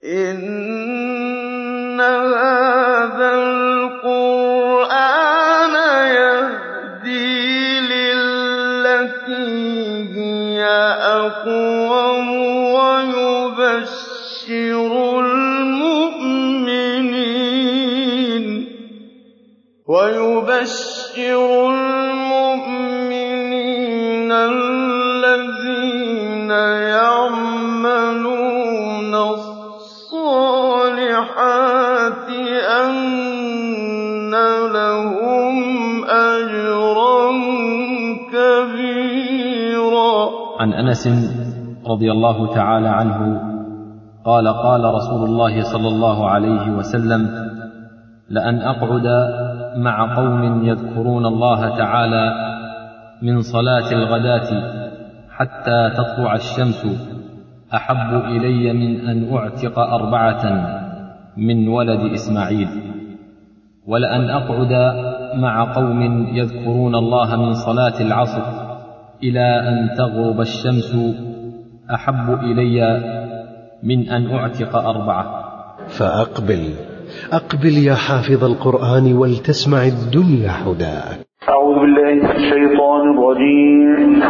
إِنَّ هَٰذَا الْقُرْآنَ يَهْدِي لِلَّتِي هِيَ أَقْوَمُ وَيُبَشِّرُ الْمُؤْمِنِينَ الَّذِينَ يَعْمَلُونَ الصَّالِحَاتِ أَنَّ لَهُمْ أَجْرًا كَبِيرًا عن انس رضي الله تعالى عنه قال قال رسول الله صلى الله عليه وسلم لان اقعد مع قوم يذكرون الله تعالى من صلاه الغداه حتى تطلع الشمس احب الي من ان اعتق اربعه من ولد اسماعيل ولان اقعد مع قوم يذكرون الله من صلاه العصر الى ان تغرب الشمس احب الي من ان اعتق اربعه فأقبل أقبل يا حافظ القرآن ولتسمع الدنيا حداك أعوذ بالله من الشيطان الرجيم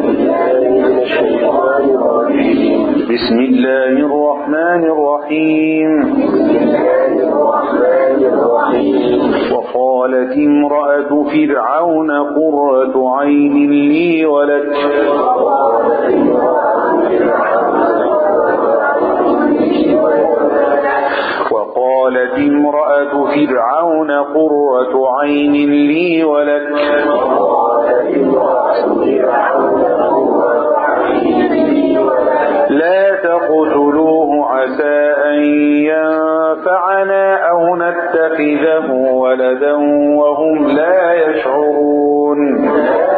بسم الله الرحمن الرحيم وقالت امرأة فرعون قرة عين لي ولك وقالت امرأة فرعون قرة عين لي ولك لا تقتلوه عسى أن ينفعنا أو نتخذه ولدا وهم لا يشعرون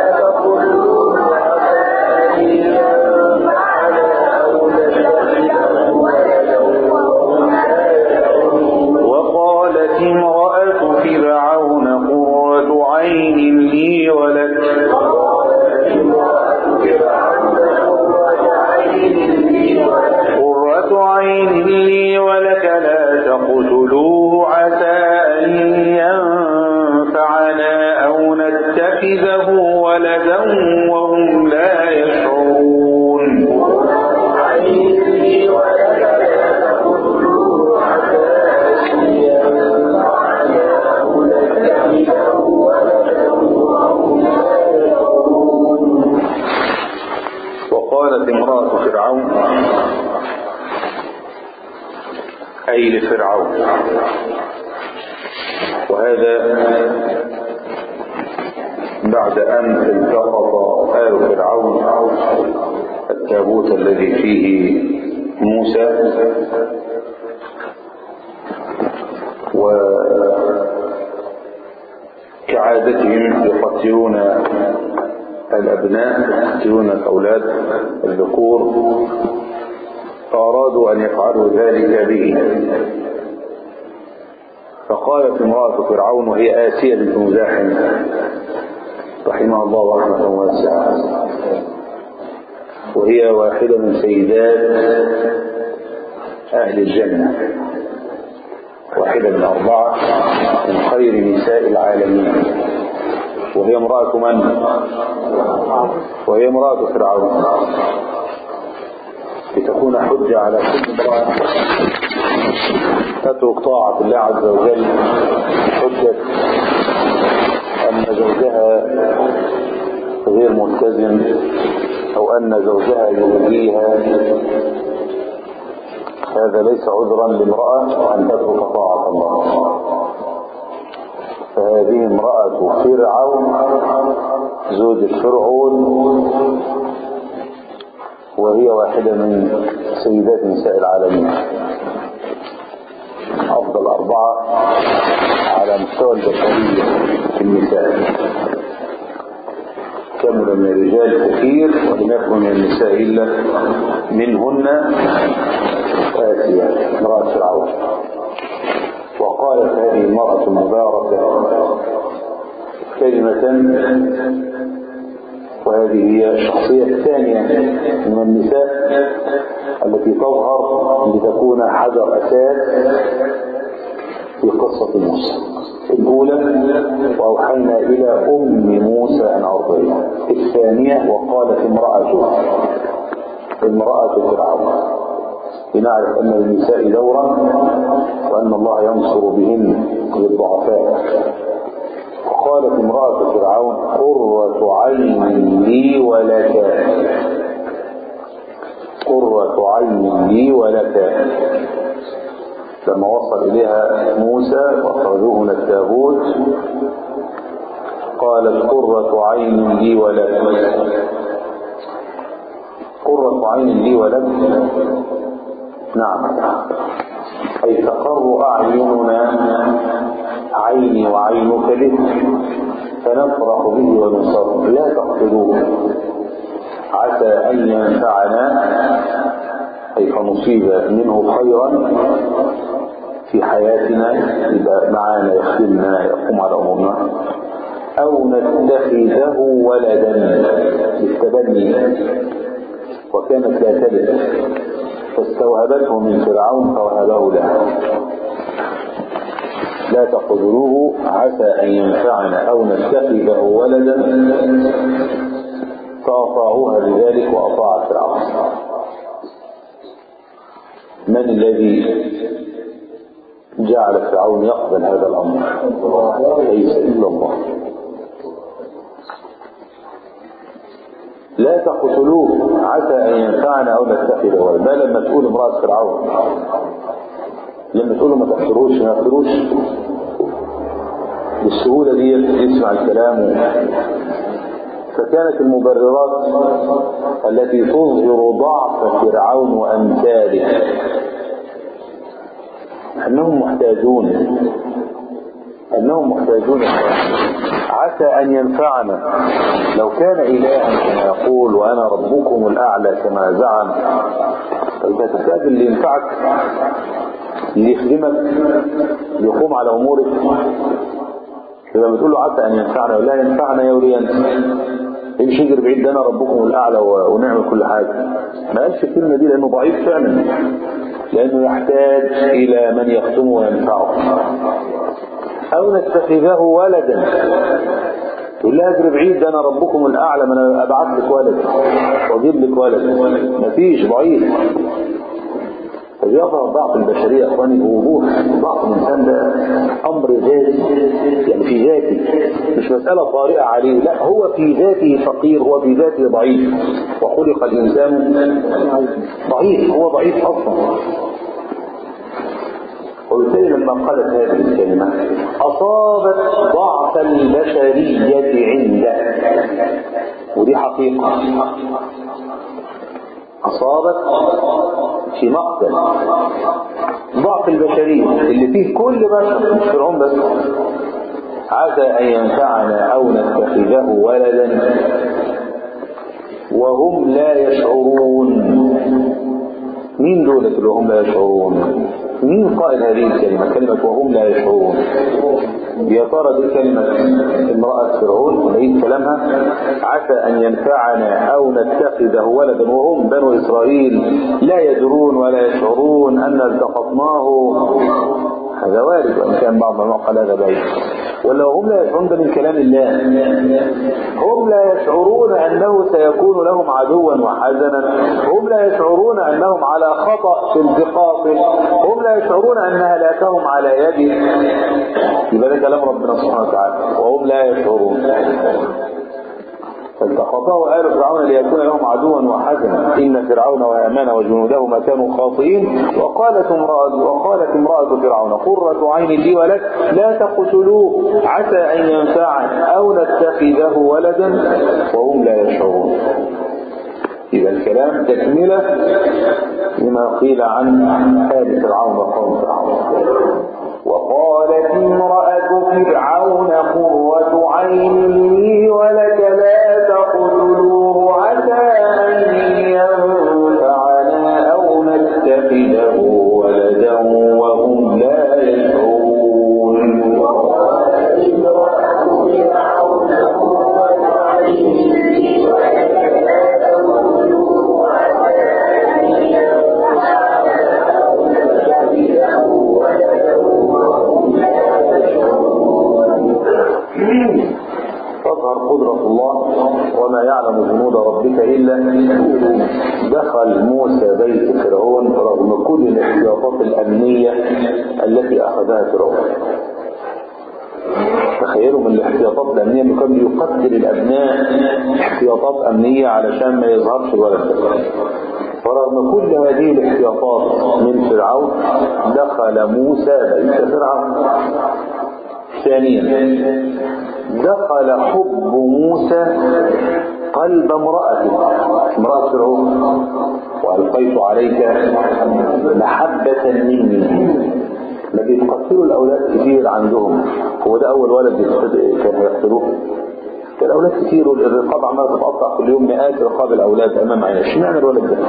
وقالت امرأة فرعون قرة عين لي ولك قرة عين لي ولك لا تقتلوه عسى أن ينفعنا أو نتخذه ولدا وهم لا يشعرون وقالت امرأة فرعون أي لفرعون وهذا بعد أن التقط آل فرعون التابوت الذي فيه موسى وكعادتهم يقتلون الأبناء يقتلون الأولاد الذكور فأرادوا أن يفعلوا ذلك به فقالت امرأة فرعون وهي آسية بنت مزاحم رحمها الله رحمة واسعة وهي واحدة من سيدات أهل الجنة واحدة من أربعة من خير نساء العالمين وهي امرأة من؟ وهي امرأة فرعون لتكون حجة على كل امرأة تترك طاعة الله عز وجل حجة أن زوجها غير ملتزم أو أن زوجها يؤذيها هذا ليس عذرا لامرأة أن تترك طاعة الله فهذه امرأة فرعون زوجة فرعون وهي واحدة من سيدات نساء العالمين أفضل أربعة على مستوى البشرية في النساء كمل من الرجال كثير ولم يكن من النساء إلا منهن آسيا امرأة فرعون وقالت هذه المرأة المباركة كلمة وهذه هي الشخصية الثانية من النساء التي تظهر لتكون حجر أساس في قصة موسى الأولى وأوحينا إلى أم موسى أن أرضيه الثانية وقالت امرأته امرأة فرعون لنعرف أن للنساء دورا وأن الله ينصر بهن للضعفاء وقالت امرأة فرعون قرة عين لي ولك قرة عين لي ولك لما وصل إليها موسى وأخرجوه من التابوت قالت قرة عين لي ولك قرة عين لي ولك نعم أي تقر أعيننا عيني وعينك به فنفرح به ونصر لا تقتلوه عسى أن ينفعنا أي فنصيب منه خيرا في حياتنا يبقى معانا يخدمنا يقوم على أمورنا أو نتخذه ولدا بالتبني وكانت لا تلد فاستوهبته من فرعون فوهبه لها لا تقتلوه عسى أن ينفعنا أو نتخذه ولدا فأطاعوها بذلك وأطاع فرعون من الذي جعل فرعون يقبل هذا الأمر ليس إلا الله لا تقتلوه عسى أن ينفعنا أو نتخذه ولدا لما تقول امرأة فرعون لما تقول ما تقتلوش ما تقتلوش بالسهولة دي يسمع الكلام فكانت المبررات التي تظهر ضعف فرعون وأمثاله أنهم محتاجون أنهم محتاجون عسى أن ينفعنا لو كان إلها كما يقول وأنا ربكم الأعلى كما زعم فإذا تحتاج اللي ينفعك اللي يخدمك اللي يقوم على أمورك إذا بتقول له عسى أن ينفعنا ولا ينفعنا يا ولي أنت امشي اجري بعيد ده انا ربكم الاعلى ونعمل كل حاجه ما قالش الكلمه دي لانه ضعيف فعلا لانه يحتاج الى من يخدمه وينفعه او نتخذه ولدا يقول لها اجري بعيد ده انا ربكم الاعلى ما انا ابعث لك ولد واجيب لك ولد مفيش ضعيف فبيظهر ضعف البشريه يا اخواني بوضوح ضعف الانسان ده امر ذاتي يعني في ذاته مش مساله طارئه عليه لا هو في ذاته فقير هو في ذاته ضعيف وخلق الانسان ضعيف هو ضعيف اصلا وبالتالي لما قالت هذه الكلمة أصابت ضعف البشرية عنده ودي حقيقة أصابت في مقتل ضعف البشرية اللي فيه كل بشر مش فرعون بس عسى أن ينفعنا أو نتخذه ولدا وهم لا يشعرون مين دولة اللي هم لا يشعرون مين قائل هذه الكلمة كلمة وهم لا يشعرون يا ترى دي كلمة امرأة فرعون نعيد كلامها عسى أن ينفعنا أو نتخذه ولدا وهم بنو إسرائيل لا يدرون ولا يشعرون أن التقطناه هذا وارد وإن كان بعض ما قال هذا بعيد ولا هم لا يشعرون ده من كلام الله هم لا يشعرون أنه سيكون لهم عدوا وحزنا هم لا يشعرون أنهم على خطأ في التقاطه هم لا يشعرون أن هلاكهم على يده يبقى ده كلام ربنا سبحانه وتعالى وهم لا يشعرون فالتقطه آل فرعون ليكون لهم عدوا وحزنا إن فرعون وهامان وجنودهما كانوا خاطئين وقالت امرأة وقالت امرأة فرعون قرة عين لي ولك لا تقتلوه عسى أن ينفعنا أو نتخذه ولدا وهم لا يشعرون إذا الكلام تكملة لما قيل عن آل فرعون وقوم فرعون وقالت امرأة فرعون قرة عين لي ولك لا تقتلوه عسى أن ينفعنا أو نتخذه ولدا وهم لا يشعرون سورة الله وما يعلم جنود ربك إلا دخل موسى بيت فرعون رغم كل الاحتياطات الأمنية التي أخذها فرعون تخيلوا من الاحتياطات الأمنية انه كان بيقتل الأبناء احتياطات أمنية علشان ما يظهرش الولد ده فرغم كل هذه الاحتياطات من فرعون دخل موسى بيت فرعون ثانيا دخل حب موسى قلب امرأته امرأة فرعون وألقيت عليك محبة مني ما بيتقتلوا الأولاد كتير عندهم هو ده أول ولد كان يقتلوه كان الأولاد كتير والرقاب عمالة تتقطع كل يوم مئات رقاب الأولاد أمام عينك اشمعنى الولد ده؟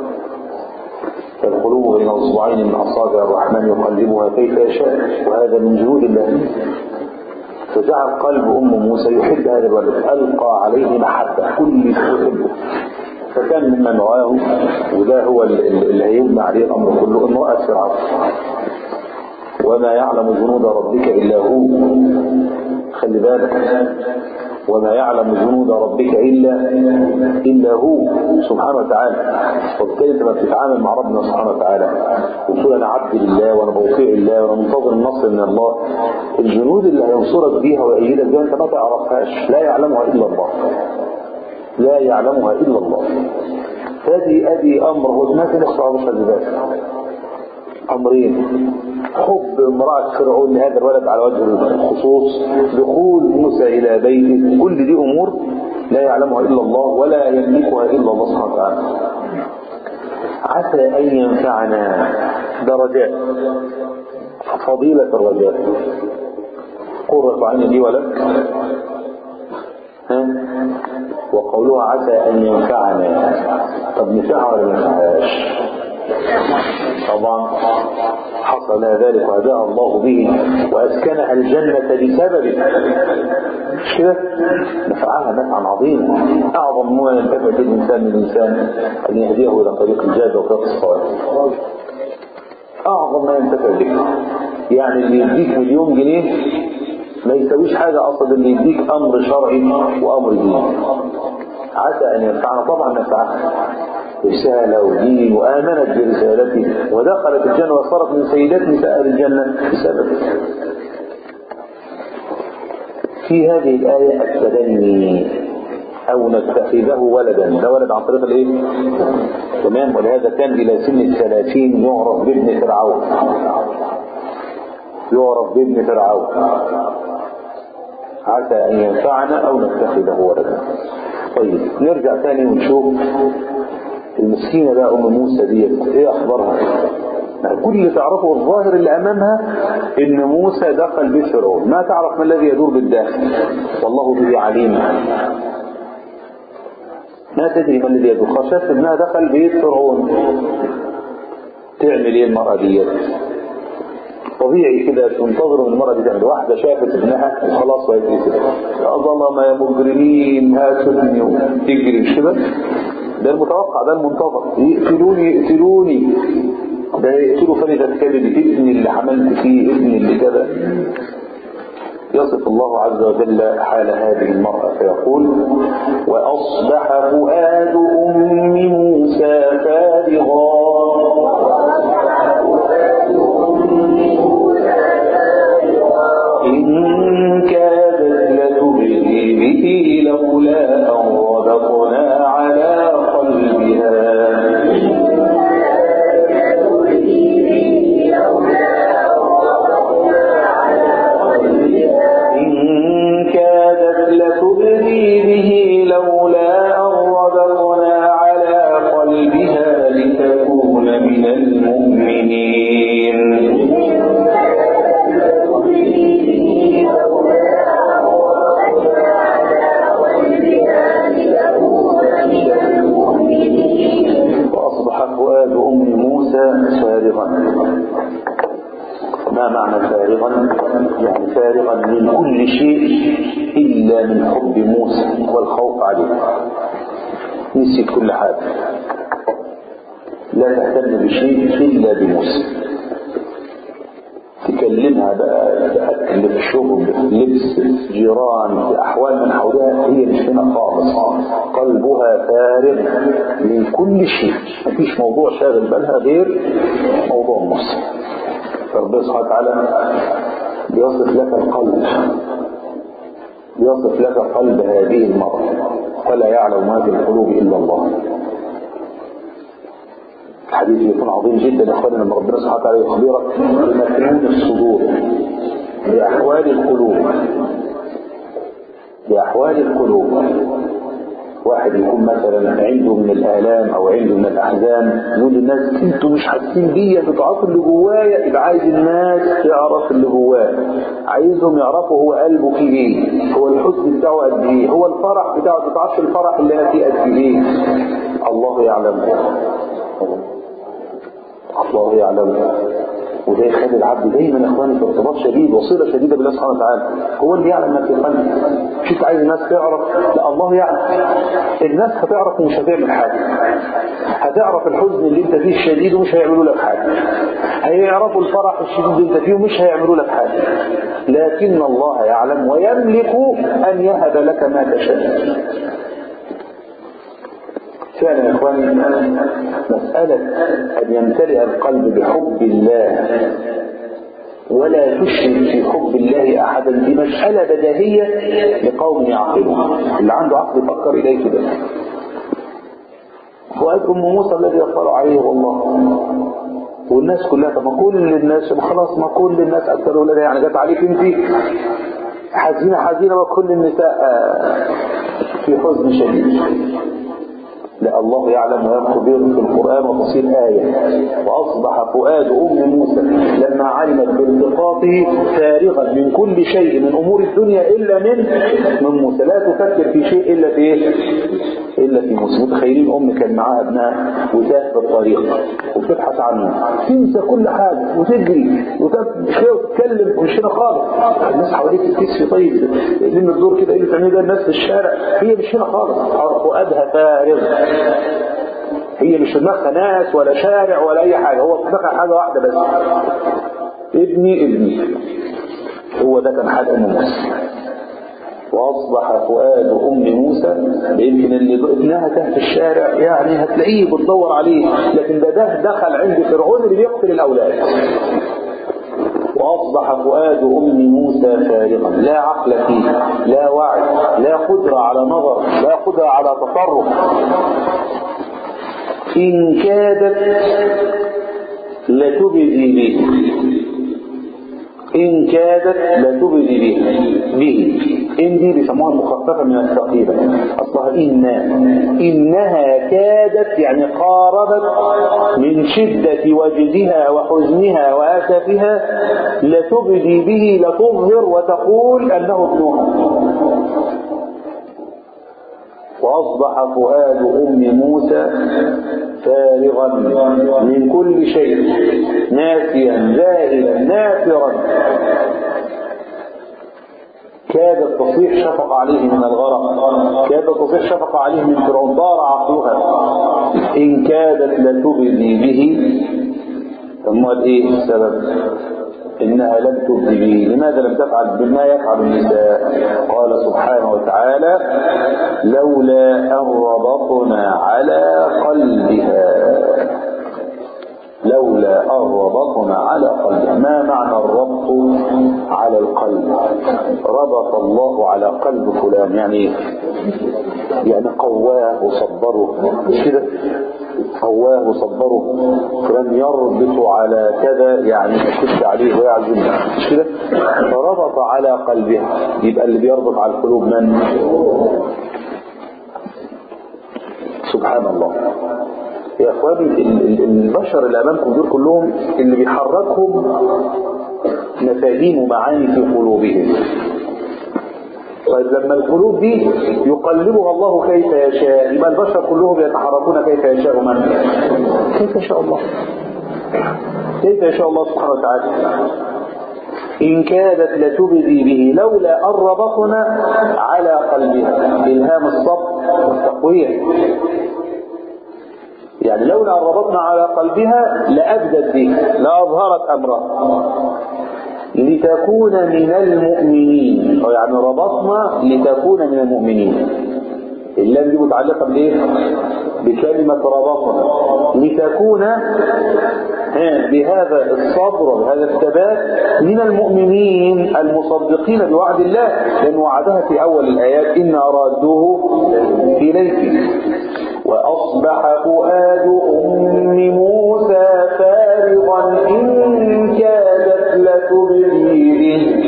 القلوب بين اصبعين من اصابع الرحمن يقلبها كيف يشاء وهذا من جهود الله فجعل قلب ام موسى يحب هذا الولد القى عليه محبه كل يحبه فكان ممن رآه وده هو اللي هيبنى عليه الامر كله امراه فرعون وما يعلم جنود ربك الا هو خلي بالك وما يعلم جنود ربك إلا إلا هو سبحانه وتعالى وبالتالي انت ما بتتعامل مع ربنا سبحانه وتعالى وتقول أنا عبد لله وأنا بوفيع الله وأنا منتظر النصر من الله الجنود اللي هينصرك بيها ويأيدك بيها أنت ما تعرفهاش لا يعلمها إلا الله لا يعلمها إلا الله هذه أدي أمر هو ما في نصر خلي بالك أمرين حب امرأة فرعون لهذا الولد على وجه الخصوص دخول موسى إلى بيته كل دي أمور لا يعلمها إلا الله ولا يملكها إلا الله سبحانه وتعالى عسى أن ينفعنا درجات فضيلة الرجاء قرة عين لي ولك ها وقولها عسى أن ينفعنا طب نفعها ولا ما نفعهاش طبعا حصل ذلك وهداها الله به وأسكنها الجنة بسببه مش كده نفعها نفعا عظيما أعظم ما ينتفع به الإنسان من الإنسان أن يهديه إلى طريق الجاد وطريق الصواب أعظم ما ينتفع به يعني اللي يديك مليون جنيه ما يسويش حاجة أصلا اللي يديك أمر شرعي وأمر ديني عسى أن ينفعنا طبعا نفعها رسالة ودين وآمنت برسالته ودخلت الجنة وصارت من سيدات نساء الجنة بسببه في هذه الآية التدني أو نتخذه ولدا ده ولد عن طريق الإيه؟ تمام ولهذا كان إلى سن الثلاثين يعرف بابن فرعون يعرف بابن فرعون عسى أن ينفعنا أو نتخذه ولدا طيب نرجع تاني ونشوف المسكينة بقى أم موسى ديت إيه أخبارها كل اللي تعرفه الظاهر اللي أمامها إن موسى دخل بيت فرعون ما تعرف ما الذي يدور بالداخل والله به عليم ما تدري ما الذي يدور خشيت إنها دخل بيت فرعون تعمل إيه المرأة ديت طبيعي كده تنتظر من المرأة دي تعمل واحدة شافت ابنها خلاص بقت كده يا ظلم يا مجرمين هاتوا ابني تجري مش كده ده المتوقع ده المنتظر يقتلوني يقتلوني ده يقتلوا فريدة كبدي ابني اللي عملت فيه ابني اللي كذا يصف الله عز وجل حال هذه المرأة فيقول وأصبح فؤاد أم موسى فارغا إن كادت لتبدي به لولا أن ربطنا على قلبها إن كادت لتبدي به لولا أن ربطنا على قلبها لتكون من المؤمنين وأصبح فؤاد أم موسى فارغا ما معنى فارغا يعني فارغا من كل شيء إلا من حب موسى والخوف عليه نسيت كل حاجة لا تهتم بشيء إلا بموسى تكلمها بقى تأكد اللي في الشغل في اللبس في جيران في أحوال من حولها هي مش هنا خالص قلبها فارغ من كل شيء مفيش موضوع شاغل بالها غير موضوع النص فربنا سبحانه وتعالى بيصف لك القلب يصف لك قلب هذه المرأة فلا يعلم ما في القلوب إلا الله الحديث يكون عظيم جدا يا اخواني لما ربنا سبحانه وتعالى يخبرك بمكنون الصدور بأحوال القلوب بأحوال القلوب واحد يكون مثلا عنده من الآلام أو عنده من الأحزان يقول للناس انتوا مش حاسين بيا بتعرفوا اللي جوايا يبقى عايز الناس تعرف اللي جواه عايزهم يعرفوا هو قلبه فيه ايه هو الحزن بتاعه قد ايه هو الفرح بتاعه ما تعرفش الفرح اللي انا فيه قد ايه الله يعلم الله يعلم وده يخلي العبد دايما يا اخواني في ارتباط شديد وصله شديده بالله سبحانه وتعالى هو اللي يعلم ما في القلب مش عايز الناس تعرف لا الله يعلم الناس هتعرف ومش هتعمل حاجه هتعرف الحزن اللي انت فيه الشديد ومش هيعملوا لك حاجه هيعرفوا الفرح الشديد اللي انت فيه ومش هيعملوا لك حاجه لكن الله يعلم ويملك ان يهب لك ما تشاء فعلا يا اخواني مسألة أن يمتلئ القلب بحب الله ولا تشرك في حب الله أحدا دي مسألة بديهية لقوم يعقلون اللي عنده عقل يفكر إليه كده فؤاد أم موسى الذي يطلع عليه والله والناس كلها طب ما كل الناس خلاص ما كل الناس أكثر ولادها يعني جت عليك أنت حزينة حزينة وكل النساء في حزن شديد لا الله يعلم ويخبر في القرآن وتصير آية وأصبح فؤاد أم موسى لما علمت بالتقاطه فارغا من كل شيء من أمور الدنيا إلا من من موسى لا تفكر في شيء إلا في إيه؟ إلا في موسى متخيلين أم كان معاها ابنها وتاه في الطريق وبتبحث عنه تنسى كل حاجة وتجري وتتكلم ومش هنا خالص الناس حواليك تكسي طيب لأن الدور كده اللي بتعمله ده الناس في الشارع هي مش هنا خالص فؤادها فارغ هي مش في دماغها ناس ولا شارع ولا اي حاجة هو في دماغها حاجة واحدة بس ابني ابني هو ده كان حال ام موسى واصبح فؤاد ام موسى يمكن اللي ابنها تاه في الشارع يعني هتلاقيه بتدور عليه لكن ده ده دخل عند فرعون اللي بيقتل الاولاد وأصبح فؤاد أم موسى فارغا لا عقل فيه لا وعي لا قدرة على نظر لا قدرة على تصرف إن كادت لتبدي به إن كادت لتبدي به به إن دي بيسموها المخففة من الثقيلة أصلها إن إنها كادت يعني قاربت من شدة وجدها وحزنها وأسفها لتبدي به لتظهر وتقول أنه ابنها وأصبح فؤاد أم موسى فارغا من كل شيء ناسيا زاهلا نافرا كادت تصيح شفق عليه من الغرق كادت تصيح شفق عليه من فرعون ضار عقلها إن كادت لتبدي به ثم ايه السبب إنها لم تبدي به لماذا لم تفعل بما يفعل النساء قال سبحانه وتعالى لولا أن ربطنا على قلبها لولا أن ربطنا على قلبها ما معنى الربط على القلب ربط الله على قلب فلان يعني يعني قواه وصبره مش كده قواه وصبره فلم يربط على كذا يعني يشد عليه ويعزم مش كده فربط على قلبها يبقى اللي بيربط على القلوب من سبحان الله يا اخواني البشر اللي امامكم دول كلهم اللي بيحركهم مفاهيم ومعاني في قلوبهم طيب لما القلوب دي يقلبها الله كيف يشاء يبقى البشر كلهم يتحركون كيف يشاء من كيف يشاء الله كيف يشاء الله سبحانه وتعالى إن كادت لتبدي به لولا أن ربطنا على قلبها إلهام الصبر والتقوية يعني لولا أن ربطنا على قلبها لأبدت به لأظهرت أمره لتكون من المؤمنين أو يعني ربطنا لتكون من المؤمنين اللام دي متعلقة بإيه؟ بكلمة ربطنا لتكون ها، بهذا الصبر وبهذا الثبات من المؤمنين المصدقين بوعد الله لأن وعدها في أول الآيات إن أرادوه إليك وأصبح فؤاد أم موسى فارغا إن كادت لتبدي به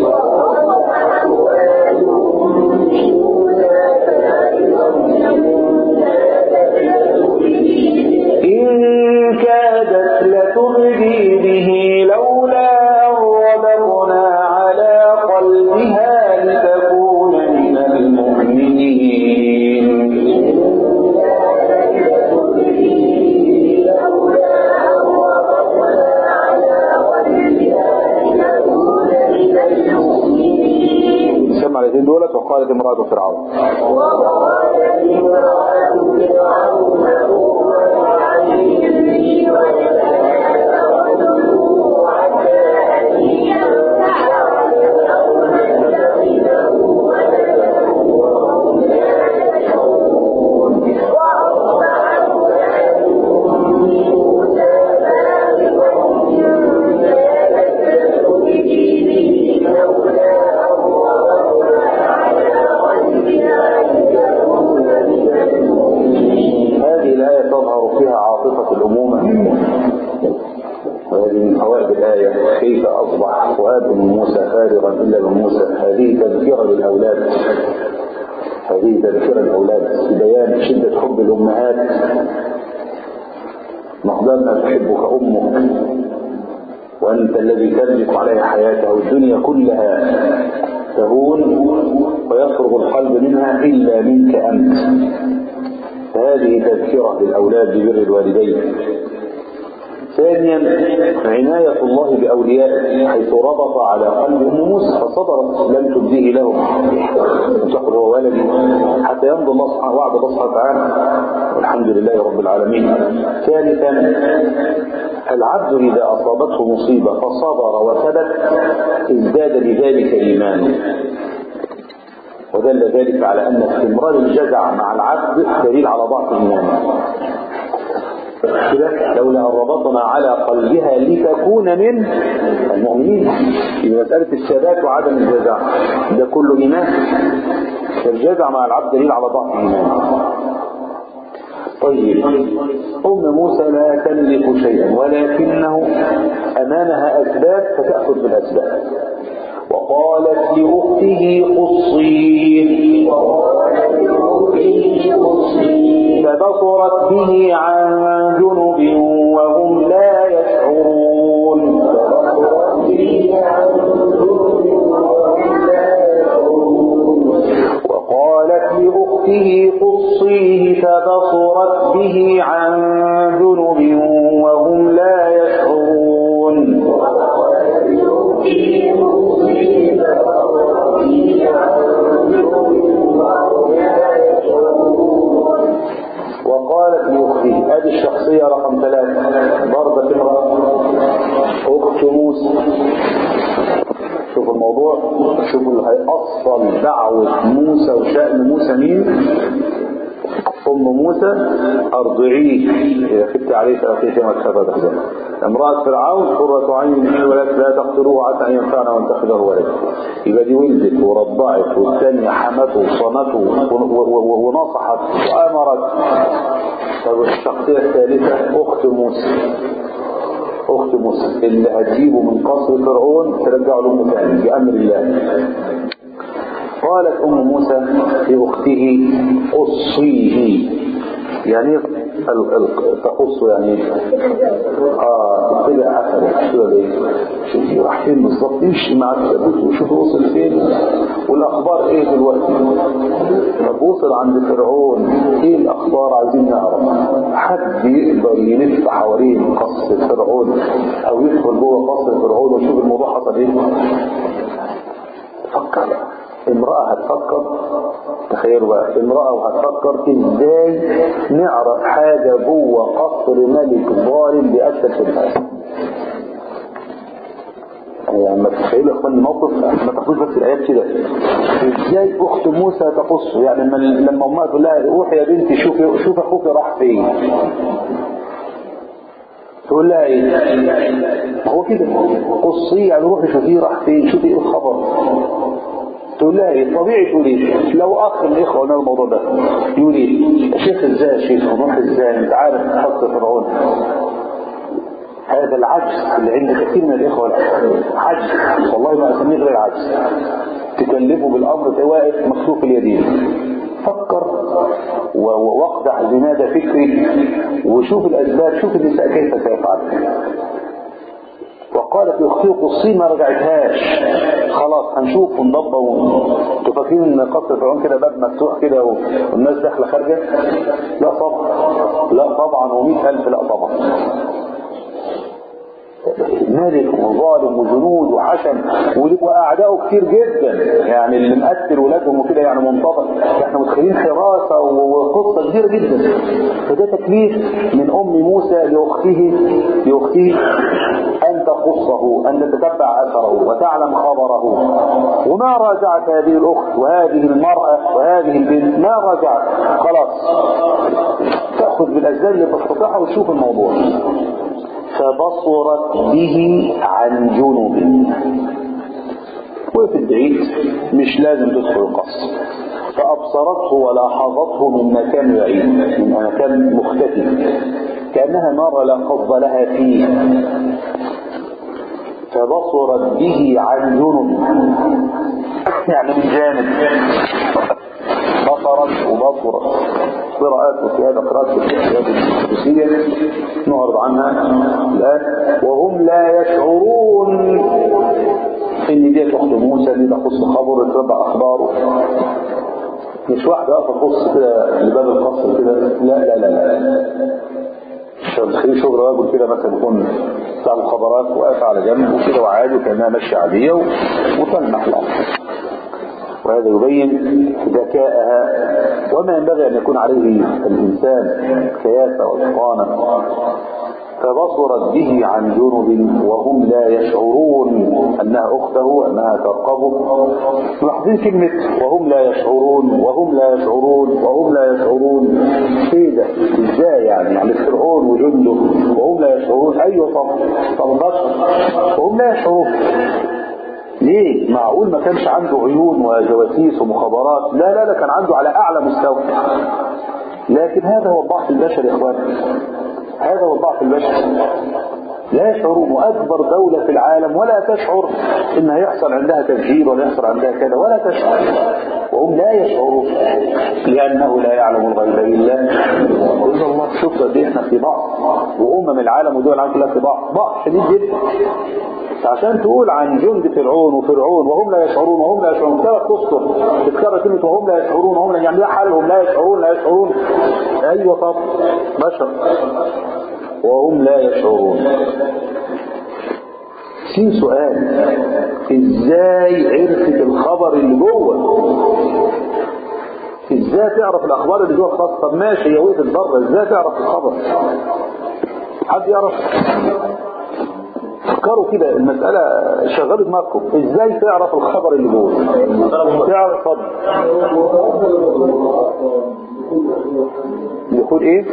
إن كادت لتبدي به لولا أن ربطنا على قلبها لتكون من المؤمنين سمع الاثنين دولت وقالت امرأة فرعون هذه الآية تظهر فيها عاطفة الأمومة وهذه من فوائد الآية كيف أصبح فؤاد من موسى فارغا إلا من موسى هذه تذكرة للأولاد هذه تذكرة للأولاد بيان شدة حب الأمهات مقدار ما تحبك أمك وأنت الذي تملك عليها حياتها والدنيا كلها تهون ويفرغ القلب منها إلا منك أنت هذه تذكرة للأولاد ببر الوالدين ثانيا عناية الله بأوليائه حيث ربط على قلب أم موسى فصبرت لم تبديه لهم تقول هو ولدي حتى يمضي الله سبحانه وعد الله سبحانه وتعالى والحمد لله رب العالمين ثالثا العبد إذا أصابته مصيبة فصبر وثبت ازداد بذلك إيمانه ودل ذلك على أن استمرار الجزع مع العبد دليل على ضعف إيمانه كده لولا أن ربطنا على قلبها لتكون من المؤمنين في مسألة الثبات وعدم الجزع ده كله إيمان الجزع مع العبد دليل على ضعف إيمانه طيب أم موسى لا تملك شيئا ولكنه أمامها أسباب فتأخذ بالأسباب وقالت لأخته قصيه فبصرت به عن جنب وهم لا يشعرون وقالت لأخته قصيه فبصرت به عن جنب وهم لا يشعرون وقالت لأخته هذه الشخصية رقم ثلاثة ضربة امرأة أخت موسى شوف الموضوع شوفوا اللي هيأصل دعوة موسى وشأن موسى مين أم موسى أرضعيه إذا خفت عليه فأخيه كما تخفى تخزن امرأة فرعون قرة عين لي ولك لا تقتلوه عسى أن ينفعنا وانتخذه ولدا يبقى دي ولدت ورضعت والثانية حمته وصنته ونصحت وأمرت طب الشخصية الثالثة أخت موسى أخت موسى اللي هتجيبه من قصر فرعون ترجعه لأمه تاني بأمر الله قالت أم موسى لأخته قصيه يعني ال- ال- تقص يعني اه كده اثر كده ليه شوفي راح فين بالظبط يمشي مع الثبوت وشوف وصل فين والاخبار ايه دلوقتي طب وصل عند فرعون ايه الاخبار عايزين نعرف حد يقدر يلف حوالين قصر فرعون او يدخل جوه قصر فرعون ويشوف الموضوع حصل ايه فكر امرأة هتفكر تخيلوا بقى امرأة وهتفكر ازاي نعرف حاجة جوه قصر ملك ظالم بأسفل في الناس يعني لما تتخيلوا يا اخواني الموقف ما تاخدوش بس الايات كده ازاي اخت موسى تقصه يعني لما لما امها تقول لها روحي يا بنتي شوفي شوف اخوك راح فين تقول لها ايه ما هو كده قصيه يعني روحي شوفيه راح فين شوفي ايه الخبر تقول لها ايه طبيعي تقول ايه لو اخ من الاخوه قلنا الموضوع ده يقول ايه يا شيخ ازاي يا شيخ نروح ازاي انت عارف حق فرعون هذا العجز اللي عند كثير من الاخوه عجز والله ما اسميه غير العجز تكلفه بالامر ده واقف مكسوف اليدين فكر و- واقدح زناد فكري وشوف الاسباب شوف النساء كيف سيفعل وقالت اختي قصي ما رجعتهاش خلاص هنشوف ونضبط انتوا فاكرين ان قصر فرعون كده باب مفتوح كده والناس داخله خارجه لا طبعا لا طبعا ومئة ألف لا طبعا ملك وظالم وجنود وحشم واعدائه كتير جدا يعني اللي مقتل ولادهم وكده يعني منتظر احنا متخيلين حراسه وقصه كبيره جدا فده تكليف من ام موسى لاخته لاخته ان تقصه ان تتبع اثره وتعلم خبره وما راجعت هذه الاخت وهذه المراه وهذه البنت ما راجعت خلاص تاخذ بالاسباب اللي تستطيعها وتشوف الموضوع فبصرت به عن جنب وفي البعيد مش لازم تدخل القصر فأبصرته ولاحظته من مكان بعيد من مكان مختفي كأنها نار لا قصد لها فيه فبصرت به عن جنب يعني من جانب بصرت وبصرت قراءات وفي هذا قراءات في الكتاب القدسية نعرض عنها لا وهم لا يشعرون ان دي اخت موسى دي تخص خبر تتبع اخباره مش واحدة واقفة تبص كده لباب القصر كده لا لا لا لا تخيل شغل راجل كده مثلا يكون بتاع مخابرات واقف على جنب وكده وعادي كانها ماشيه عاديه وتلمح الامر وهذا يبين ذكاءها وما ينبغي أن يكون عليه الإنسان كياسة وإتقانا فبصرت به عن جنب وهم لا يشعرون أنها أخته أنها ترقبه ملاحظين كلمة وهم لا يشعرون وهم لا يشعرون وهم لا يشعرون ايه ده ازاي يعني يعني فرعون وجنده وهم لا يشعرون ايوه طبعا طب بشر وهم لا يشعرون ليه معقول ما كانش عنده عيون وجواسيس ومخابرات لا لا لا كان عنده على اعلى مستوى لكن هذا هو الضعف البشري يا اخوان هذا هو الضعف البشري لا يشعرون واكبر دولة في العالم ولا تشعر ان هيحصل عندها تفجير ولا يحصل عندها كذا ولا تشعر وهم لا يشعرون لانه لا يعلم الغيب الا الا الله شوف قد ايه احنا في ضعف وامم العالم ودول العالم كلها في ضعف ضعف شديد جدا عشان تقول عن جند فرعون وفرعون وهم لا يشعرون وهم لا يشعرون ثلاث تذكر تذكر كلمة وهم لا يشعرون وهم لا يعني ده حالهم لا يشعرون لا يشعرون ايوه طب بشر وهم لا يشعرون في سؤال ازاي عرفت الخبر اللي جوه ازاي تعرف الاخبار اللي جوه الخاص طب ماشي هي وقفت بره ازاي تعرف الخبر حد يعرف فكروا كده المسألة شغلوا دماغكم ازاي تعرف الخبر اللي جوه تعرف طب يقول ايه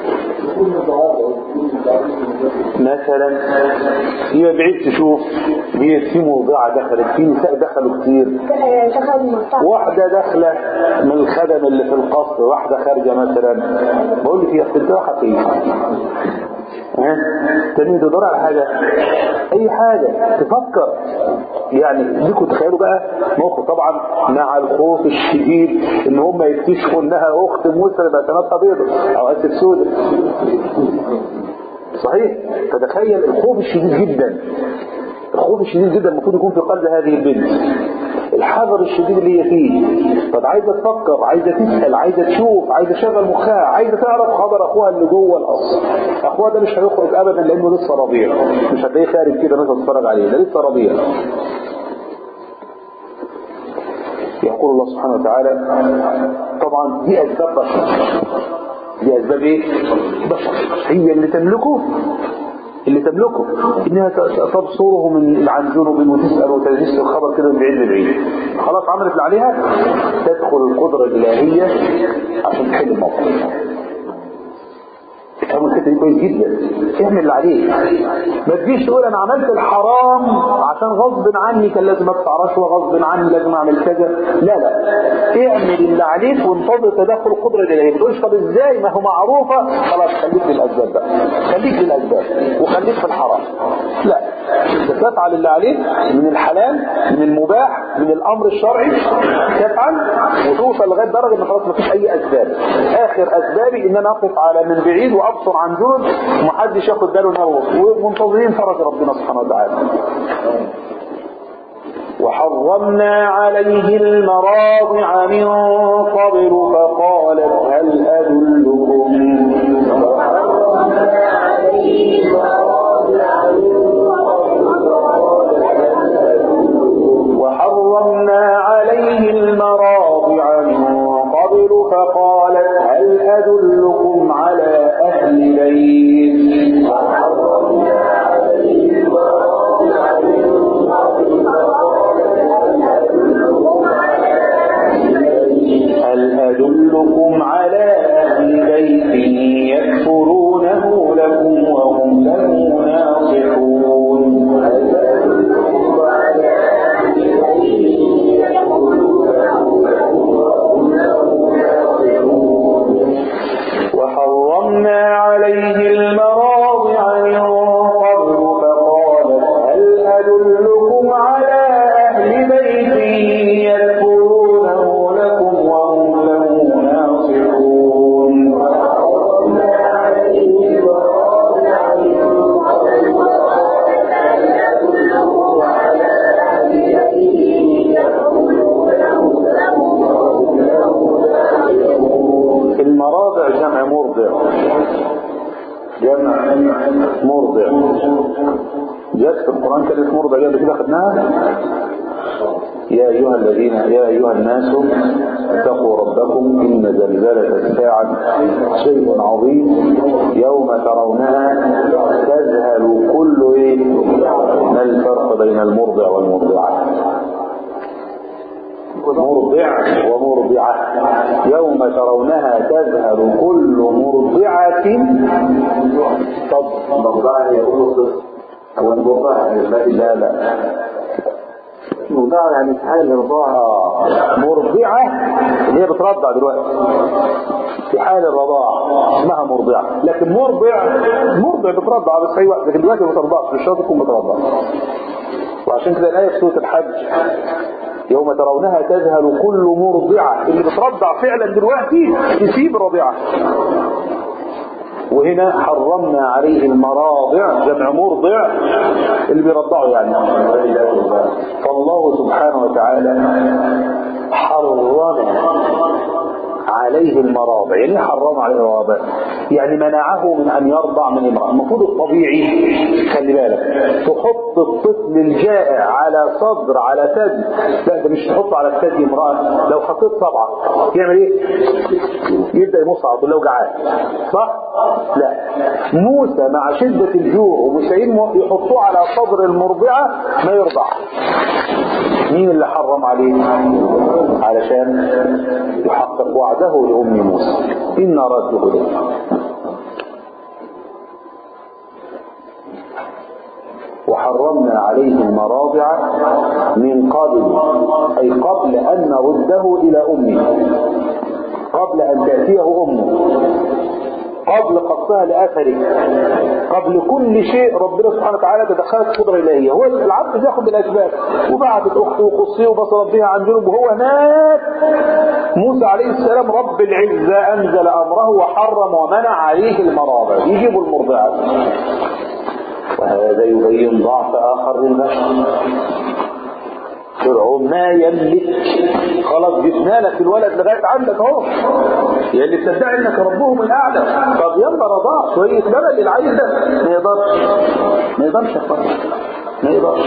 مثلا هي بعيد تشوف هي في موضوعة دخلت في نساء دخلوا كتير واحدة داخلة من الخدم اللي في القصر واحدة خارجة مثلا بقول لك هي بتتراحة ايه ها تاني تدور على حاجة اي حاجة تفكر يعني ديكوا تخيلوا بقى موقف طبعا مع الخوف الشديد ان هم يكتشفوا انها اخت موسى يبقى سنتها بيضة او اسف سودة صحيح فتخيل الخوف الشديد جدا الخوف الشديد جدا المفروض يكون في قلب هذه البنت الحذر الشديد اللي هي فيه طب عايزه تفكر عايزه تسال عايزه تشوف عايزه تشغل مخها عايزه تعرف خبر اخوها اللي جوه القصر اخوها ده مش هيخرج ابدا لانه لسه رضيع مش هتلاقيه خارج كده مثلا تتفرج عليه ده لسه رضيع يقول الله سبحانه وتعالى طبعا دي اسباب بشر دي اسباب ايه بشر هي اللي تملكه اللي تملكه انها تبصره من عن جنب وتسال وتجس الخبر كده من بعيد لبعيد خلاص عملت اللي عليها تدخل القدره الالهيه عشان تحل الموقف تفهموا الحته دي كويس جدا اعمل اللي عليك ما تجيش تقول انا عملت الحرام عشان غصب عني كان لازم ادفع رشوه غصب عني لازم اعمل كذا لا لا اعمل اللي عليك وانتظر تدخل القدره الالهيه ما تقولش طب ازاي ما هو معروفه خلاص خليك للاسباب بقى خليك للاسباب وخليك في الحرام لا انت تفعل اللي عليك من الحلال من المباح من الامر الشرعي تفعل وتوصل لغايه درجه ان خلاص ما فيش اي اسباب اخر اسبابي ان انا اقف على من بعيد وابصر عن جنب ومحدش ياخد باله ان انا ومنتظرين فرج ربنا سبحانه وتعالى وحرمنا عليه المراضع من قبل فقالت هل أدلكم وحرمنا عليه المراضع من قبل فقالت هل أدلكم على أهل بيت هل أدلكم على أهل بيت يكفرونه لكم وهم له ناصحون وحرمنا عليه المراضع من قبل فقالت هل أدلكم على أهل بيت يكفرونه لكم وهم له ناصحون المراضع جمع مرضع جمع مرضع جت في القرآن كلمة مرضع قبل كده خدناها يا أيها الذين يا أيها الناس اتقوا ربكم إن زلزلة الساعة شيء عظيم يوم ترونها تذهل كل إيه ما الفرق بين المرضع والمرضعة مرضع ومرضعة يوم ترونها تذهل كل مرضعة طب مرضعة يقول هو المرضعة لا لا مرضعة يعني في حال الرضاعة مرضعة اللي هي بترضع دلوقتي في حال الرضاعة اسمها مرضعة لكن مرضع مرضع بترضع بس أي وقت لكن دلوقتي ما بترضعش مش شرط تكون بترضع وعشان كده الآية في سورة الحج يوم ترونها تذهل كل مرضعة اللي بترضع فعلا دلوقتي تسيب الرضيعة وهنا حرمنا عليه المراضع جمع مرضع اللي بيرضعوا يعني فالله سبحانه وتعالى حرم عليه المراضع يعني حرم عليه المراضع يعني منعه من ان يرضع من امرأة المفروض الطبيعي خلي بالك تحط الطفل الجائع على صدر على ثدي لا ده مش تحطه على ثدي امرأة لو حطيت طبعا يعمل ايه يبدأ يمص على طول لو جعان صح لا موسى مع شدة الجوع ومسايين يحطوه على صدر المرضعة ما يرضع مين اللي حرم عليه علشان يحقق وعده لأم موسى إن رده لك وحرمنا عليه المراضع من قبل أي قبل أن نرده إلى أمه قبل أن تأتيه أمه قبل قصها لأثره قبل كل شيء ربنا سبحانه وتعالى تدخلت قدرة إلهية هو العبد بياخد بالأسباب وبعتت أخته وقصيه وبصرت بها عن جنوب وهو مات موسى عليه السلام رب العزة أنزل أمره وحرم ومنع عليه المراضع يجيب المرضعات وهذا يبين ضعف آخر للبشر فرعون ما يملك خلاص جبنا لك الولد لغايه عندك اهو يا اللي بتدعي انك ربهم الاعلى طب يلا رضاع شويه لبن للعيل ده ما يقدرش ما يقدرش يا اخوان ما يقدرش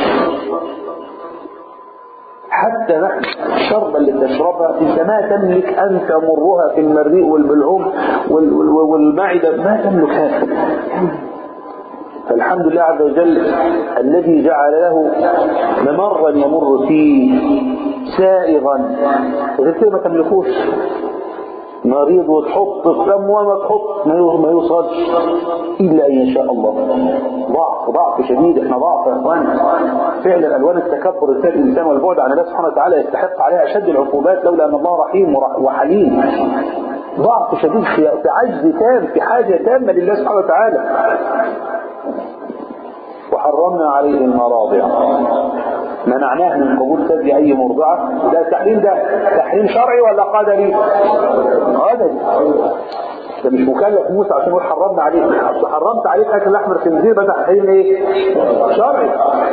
حتى نحن الشربة اللي بتشربها انت ما تملك ان تمرها في المريء والبلعوم وال- وال- والمعدة ما تملك هذا فالحمد لله عز وجل الذي جعل له ممرا يمر فيه سائغا غير كده ما تملكوش مريض وتحط في دم وما تحط ما يوصلش الا ان يشاء الله ضعف ضعف شديد احنا ضعف يا اخوان فعلا الوان التكبر السيد الانسان والبعد عن الله سبحانه وتعالى يستحق عليها اشد العقوبات لولا ان الله رحيم وحليم ضعف شديد في عجز تام في حاجه تامه لله سبحانه وتعالى وحرمنا عليه المراضع منعناه من قبول ثدي اي مرضعه ده التحريم ده تحريم شرعي ولا قدري قدري ده مش مكلف موسى عشان يقول حرمنا عليك اصل حرمت عليك اكل لحم الخنزير بدا تحريم ايه شرعي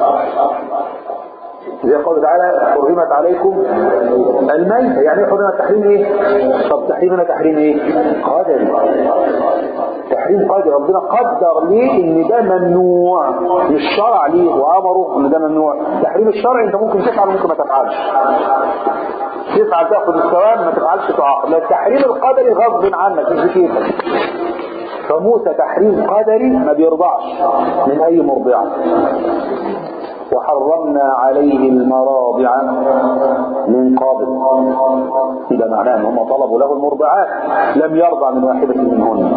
زي قول تعالى حرمت عليكم الميتة يعني حرمت تحريم ايه طب تحريم هنا تحريم ايه قدري تحريم قدري ربنا قدر ليه ان ده ممنوع مش شرع ليه وامره ان ده ممنوع تحريم الشرع انت ممكن تفعل وممكن ما تفعلش تفعل تاخد الثواب ما تفعلش تعاقب لكن التحريم القدري غصب عنك مش بكيفك فموسى تحريم قدري ما بيرضعش من اي مرضعه وحرمنا عليه المراضع من قبل إذا معناه أنهم طلبوا له المرضعات لم يرضع من واحدة منهن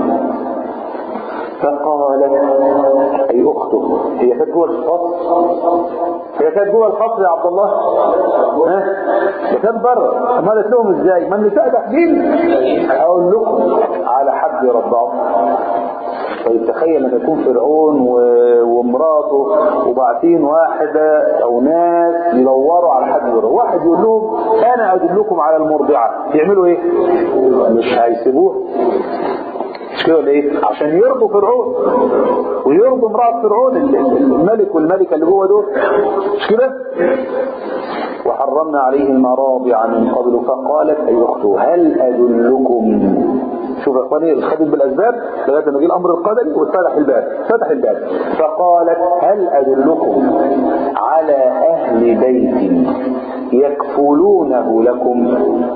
فقالت أي أخته هي كانت جوه الفصل هي كانت جوه الفصل يا عبد الله ها ده كان بره ما قالت لهم ازاي ما النساء داخلين اقول لكم على حد يرضعوا طيب تخيل لما يكون فرعون و... ومراته وبعتين واحدة او ناس يدوروا على حد يرضع واحد يقول لهم انا ادلكم على المرضعة يعملوا ايه مش هيسيبوه مش كده ولا ايه عشان يرضوا فرعون ويرضوا امرأة فرعون الملك والملكة اللي جوه دول مش كده وحرمنا عليه المراضع من قبل فقالت اي اخته هل ادلكم شوف يا اخواني الخبيث بالاسباب لغايه ما جه الامر القدري واتفتح الباب فتح الباب فقالت هل ادلكم على اهل بيت يكفلونه لكم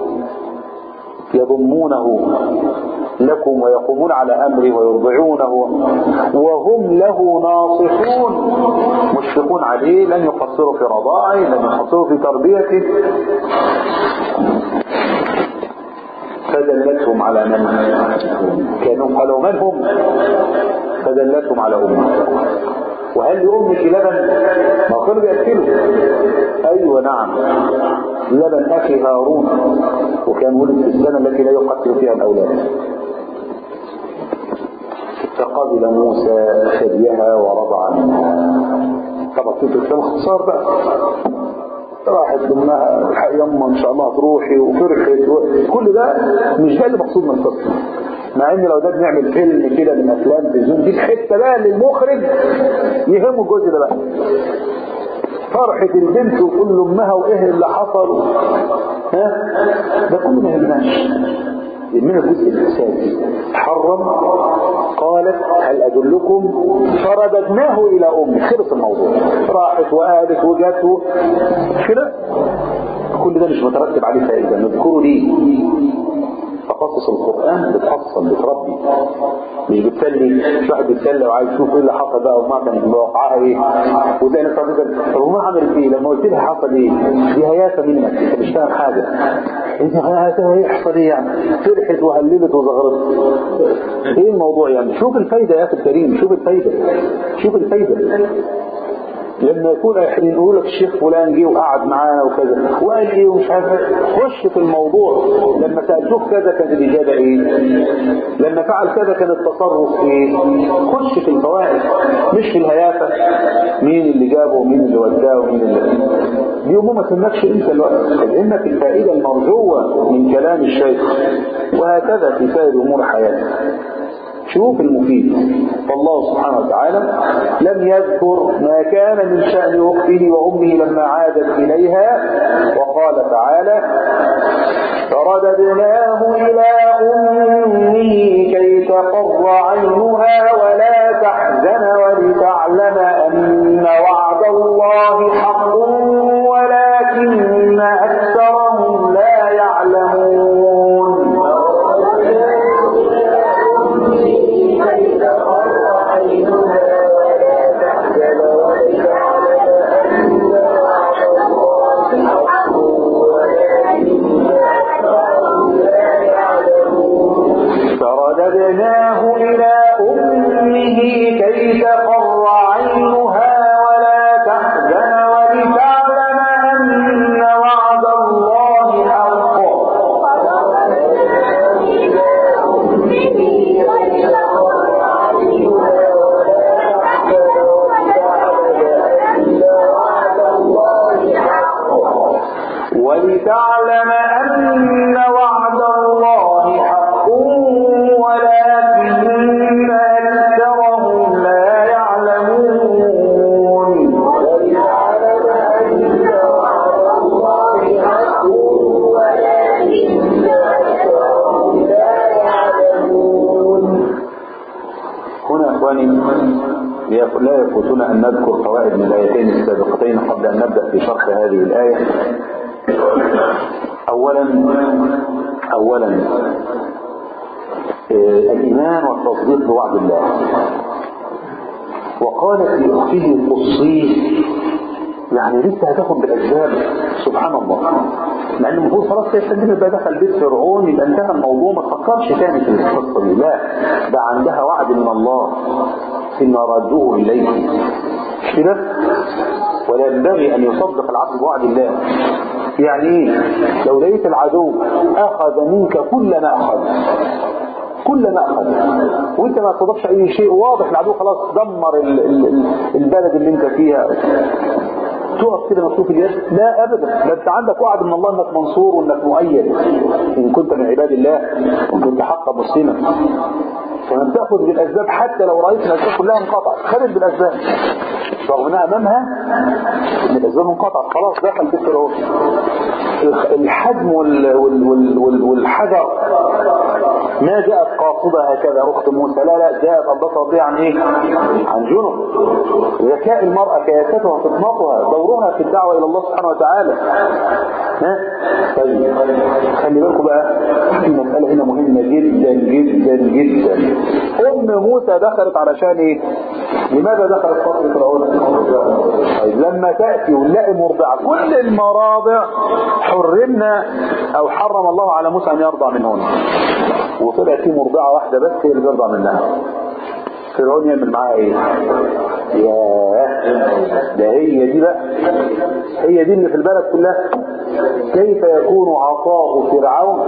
يضمونه لكم ويقومون على أمره ويرضعونه وهم له ناصحون مشفقون عليه لن يقصروا في رضاعه لن يقصروا في تربيته فدلتهم على من كانوا قالوا من هم فدلتهم على أمه وهل لأمك لبن ما كانوا بيأكلوا أيوة نعم لبن أخي هارون وكان ولد في السنة التي لا يقتل فيها الأولاد فقبل موسى ثديها ورضع منها طبعا في الكلام اختصار بقى راحت لامها الحق يما ان شاء الله تروحي وفرحت و... كل ده مش ده اللي مقصود من القصه مع ان لو ده بنعمل فيلم كده من افلام تلفزيون دي الحته بقى للمخرج يهمه الجزء ده بقى فرحة البنت وكل امها وايه اللي حصل ها ده كله ما يهمناش من الجزء الاساسي حرم قالت هل ادلكم فرددناه الى امه خلص الموضوع راحت وقالت وجت كده كل ده مش مترتب عليه فائده نذكره ليه تخصص القرآن بتحصل بتربي مش بتسلي مش واحد بيتسلى وعايز يشوف ايه اللي حصل بقى وما كان واقعها ايه وتلاقي نفسك كده طب وما عملت ايه لما قلت لها حصل ايه دي هيافه منك انت مش فاهم حاجه انت هيحصل ايه يعني فرحت وهللت وزغرت ايه الموضوع يعني شوف الفايده يا اخي الكريم شوف الفايده شوف الفايده لما يكون احنا نقول لك الشيخ فلان جه وقعد معانا وكذا وقال ايه ومش عارف خش في الموضوع لما سالتوه كذا كانت الاجابه ايه لما فعل كذا كان التصرف ايه خش في الفوائد مش في الهيافه مين اللي جابه ومين اللي وداه ومين اللي دي امور ما تهمكش انت الوقت تهمك الفائده المرجوه من كلام الشيخ وهكذا في سائر امور حياتك شوف المفيد فالله سبحانه وتعالى لم يذكر ما كان من شأن أخته وأمه لما عادت إليها وقال تعالى فرددناه إلى أمه كي تقر عينها ولا تحزن ولتعلم أن وعد الله حق ولكن أكثرهم لا يعلمون ولتعلم أن وعد الله حق ولكن أكثرهم لا يعلمون ولتعلم أن وعد الله حق ولكن أكثرهم لا يعلمون هنا اخواني لا يفوتنا ان نذكر فوائد من الايتين السابقتين قبل ان نبدا في شرح هذه الايه اولا اولا آه، الايمان والتصديق بوعد الله وقالت لاخته قصيه يعني لسه هتاخد بالاسباب سبحان الله مع ان المفروض خلاص هي سلمت بقى دخل بيت فرعون يبقى انتهى الموضوع ما تفكرش تاني في القصه دي لا ده عندها وعد من الله ان ردوه اليك مش كده ولا ينبغي ان يصدق العبد بوعد الله يعني ايه لو لقيت العدو اخذ منك كل ما اخذ كل ما اخذ وانت ما تصدقش اي شيء واضح العدو خلاص دمر ال- ال- ال- البلد اللي انت فيها تقف كده مكتوب اليد لا ابدا ده انت عندك وعد من الله انك منصور وانك مؤيد ان كنت من عباد الله وان كنت حقا مسلما فمن تاخذ بالاسباب حتى لو رايت الاسباب كلها انقطعت خدت بالاسباب رغم انها امامها ان الاسباب انقطعت خلاص دخل في فرعون الخ- الحجم وال- وال- وال- وال- والحجر ما جاءت قاصدة هكذا أخت موسى لا لا جاءت البصر دي عن إيه عن جنب ذكاء المرأة كياستها فطنتها دورها في الدعوة إلى الله سبحانه وتعالى ها طيب خلي بالكم بقى في مسألة هنا مهمة جدا جدا جدا أم موسى دخلت علشان إيه لماذا دخلت قصر فرعون طيب لما تأتي ونلاقي مرضعة كل المراضع حرمنا أو حرم الله على موسى أن يرضع منهن وطلع في مرضعة واحدة بس هي اللي بيرضع منها فرعون يعمل معاها ايه ياه ده هي دي بقى هي دي اللي في البلد كلها كيف يكون عطاء فرعون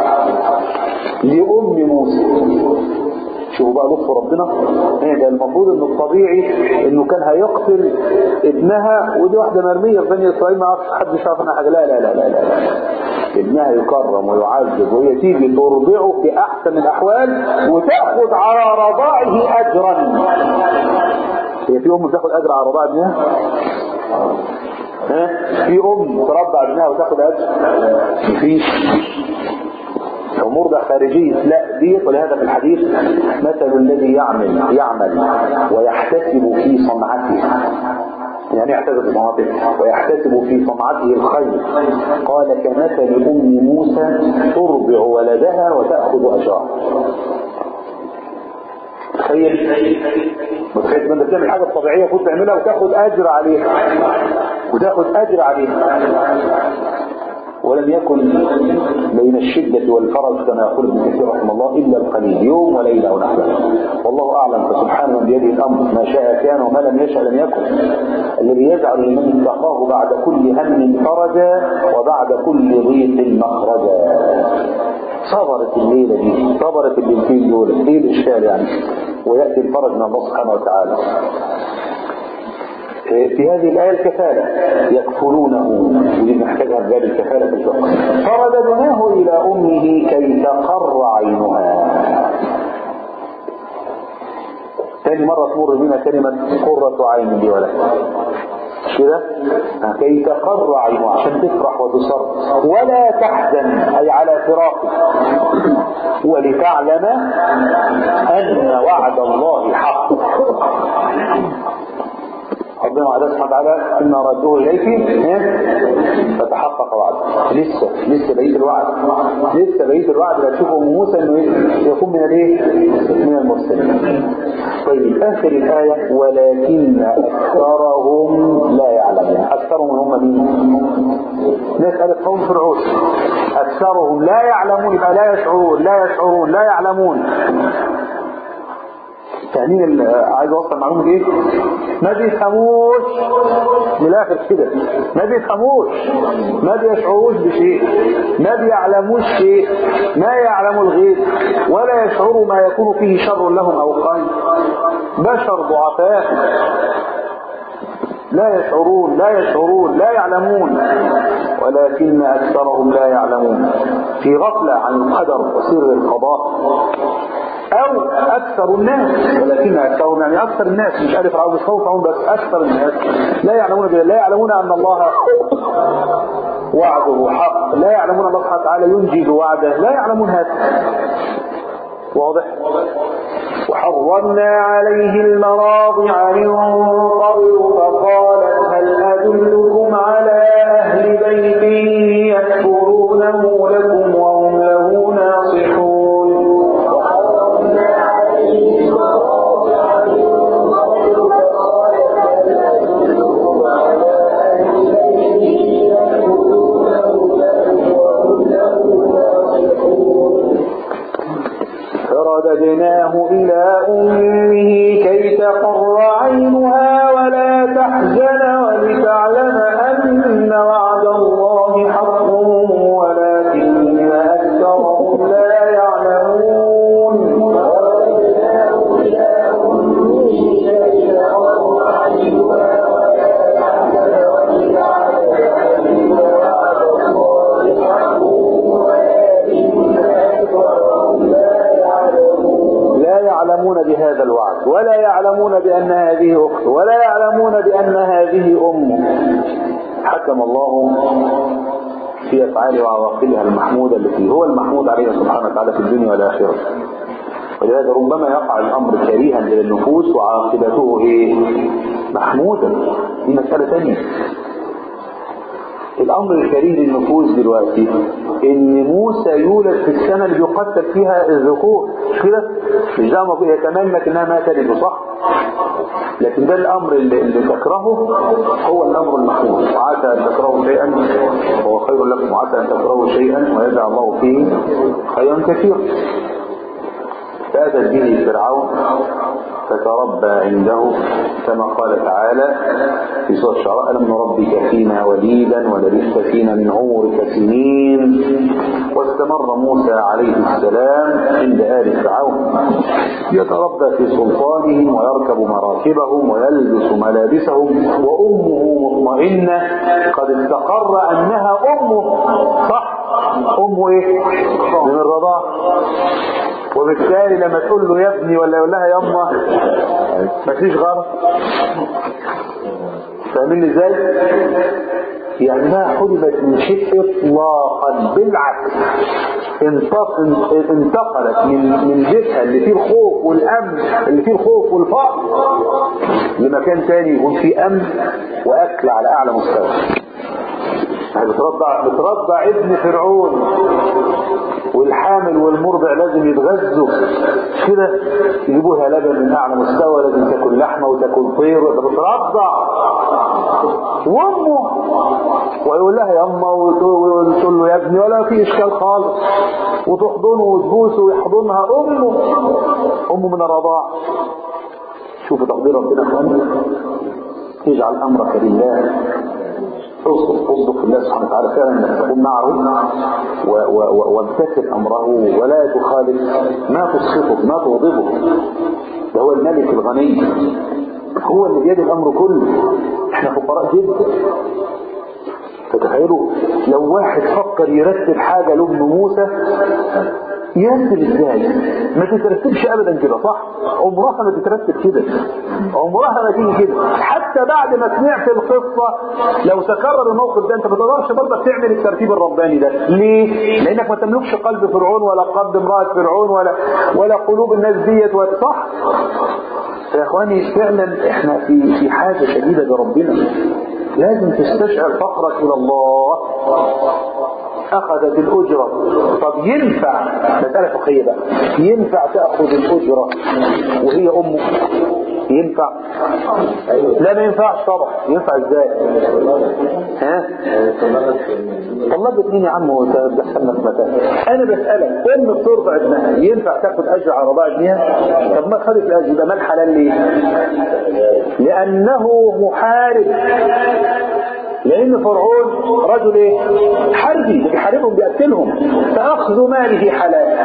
لأم موسى شوفوا بقى لطف ربنا ايه ده المفروض انه الطبيعي انه كان هيقتل ابنها ودي واحده مرميه في بني اسرائيل ما يعرفش حد شاف عنها حاجه لا لا لا لا لا, لا. ابنها يكرم ويعذب وهي تيجي ترضعه في احسن الاحوال وتاخذ على رضاعه اجرا هي في ام بتاخد اجر على رضاع ابنها ها في ام ترضع ابنها وتاخد اجر مفيش أو مرضع خارجي لا ديت ولهذا في الحديث مثل الذي يعمل يعمل ويحتسب في صنعته يعني يحتسب في صنعته ويحتسب في صنعته الخير قال كمثل أم موسى ترضع ولدها وتأخذ أجرها تخيل متخيل انت بتعمل حاجه طبيعيه كنت تعملها وتاخد اجر عليها وتاخد اجر عليها ولم يكن بين الشدة والفرج كما يقول ابن كثير رحمه الله إلا القليل يوم وليلة ونحوه والله أعلم فسبحان من بيده الأمر ما شاء كان وما لم يشاء لم يكن الذي يجعل لمن اتقاه بعد كل هم فرجا وبعد كل ضيق مخرجا صبرت الليلة دي صبرت الليلتين دول ايه الإشكال يعني ويأتي الفرج من الله سبحانه وتعالى في هذه الآية الكفالة يكفلونه ودي محتاجها باب الكفالة في الفقه فرددناه إلى أمه كي تقر عينها ثاني مرة تمر بنا كلمة قرة عين لي ولك مش كده كي تقر عينها عشان تفرح وتصر ولا تحزن أي على فراقك ولتعلم أن وعد الله حق ربنا وعده سبحانه وتعالى إن ردوه إليك فتحقق وعده لسه لسه بقية الوعد لسه بقية الوعد لا تشوفه من موسى إنه يكون من الإيه؟ من المرسلين طيب آخر الآية ولكن أكثرهم لا يعلمون أكثرهم هم مين؟ ناس قالت قوم فرعون أكثرهم لا يعلمون يبقى لا يشعرون لا يشعرون لا يعلمون فاهمين عايز اوصل معلومه ايه ما بيفهموش من الاخر كده ما بيفهموش ما بيشعروش بشيء ما بيعلموش شيء ما يعلموا الغيب ولا يشعروا ما يكون فيه شر لهم او خير بشر ضعفاء لا يشعرون لا يشعرون لا يعلمون ولكن أكثرهم لا يعلمون في غفلة عن القدر وسر القضاء أو أكثر الناس ولكن أكثرهم يعني أكثر الناس مش ألف أو خوفهم بس أكثر الناس لا يعلمون بذلك لا يعلمون أن الله وعده حق لا يعلمون الله سبحانه وتعالى ينجز وعده لا يعلمون هذا واضح وحرمنا عليه المراضع من قبل فقالت هل أدلكم على أهل بيت يكفرونه لكم وهم له ناصحون فرددناه إلى أمه كي تقر عينها ولا تحزن ولتعلم أن وعد الله حق ولكن أكثرهم لا يعلمون لا يعلمون بهذا الوعد ولا يعلمون بأن هذه أخت ولا يعلمون بأن هذه أم حكم الله في أفعال وعواقبها المحمودة التي هو المحمود عليها سبحانه وتعالى في الدنيا والآخرة ولهذا ربما يقع الأمر كريها إلى النفوس وعاقبته إيه؟ محمودة دي مسألة ثانية الأمر الكريم للنفوس دلوقتي إن موسى يولد في السنة اللي يقتل فيها الذكور مش كده؟ مش ده المفروض يتمنى إنها ما تلد صح؟ لكن ده الأمر اللي, اللي تكرهه هو الأمر المحمود وعسى أن تكرهوا شيئا وهو خير لكم وعسى أن تكرهوا شيئا ويجعل الله فيه خيرا كثيرا فأتت به فرعون فتربى عنده كما قال تعالى في سورة الشعراء ألم نربك فينا وليدا ولبثت فينا من عمرك سنين واستمر موسى عليه السلام عند آل فرعون يتربى في سلطانهم ويركب مراكبهم ويلبس ملابسهم وأمه مطمئنة قد استقر أنها أمه صح أمه إيه؟ من الرضاعة وبالتالي لما تقول له يا ابني ولا يقول لها يما مفيش غلط فاهمين ازاي يعني ما حرمت من شيء اطلاقا بالعكس انتقلت من من بيتها اللي فيه الخوف والامن اللي فيه الخوف والفقر لمكان تاني يكون فيه امن واكل على اعلى مستوى بترضع بترضع ابن فرعون والحامل والمرضع لازم يتغذوا كده يجيبوها لبن من اعلى مستوى لازم تاكل لحمه وتاكل طير ده بترضع وامه ويقول لها يا اما وتقول له يا ابني ولا في اشكال خالص وتحضنه وتبوسه ويحضنها امه امه من الرضاعه شوفوا تقدير ربنا يا اخوانا اجعل امرك لله اصدق اصدق الله سبحانه وتعالى فعلا انك تكون معه وامتثل امره ولا تخالف ما تسخطه ما تغضبه ده هو الملك الغني هو اللي بيد الامر كله احنا فقراء جدا تتخيلوا لو واحد فكر يرتب حاجه لابن موسى يرتب ازاي ما تترتبش ابدا كده صح عمرها ما تترتب كده عمرها ما تيجي كده حتى بعد ما سمعت القصه لو تكرر الموقف ده انت ما تقدرش برضه تعمل الترتيب الرباني ده ليه لانك ما تملكش قلب فرعون ولا قلب امراه فرعون ولا ولا قلوب الناس ديت صح يا اخواني فعلا احنا في في حاجه شديده لربنا لازم تستشعر فقرك الى الله أخذت الأجرة طب ينفع مسألة فقهية بقى ينفع تأخذ الأجرة وهي أمه ينفع لا ما ينفعش طبعا ينفع ازاي ها طلبت مين يا عم ودخلنا في مكان انا بسألك ام بترضع ابنها ينفع تاخد اجر على رضاع ابنها طب ما خدت الاجر ده مال حلال ليه لانه محارب لان فرعون رجل ايه حربي بيحاربهم بيقتلهم فاخذ ماله حلال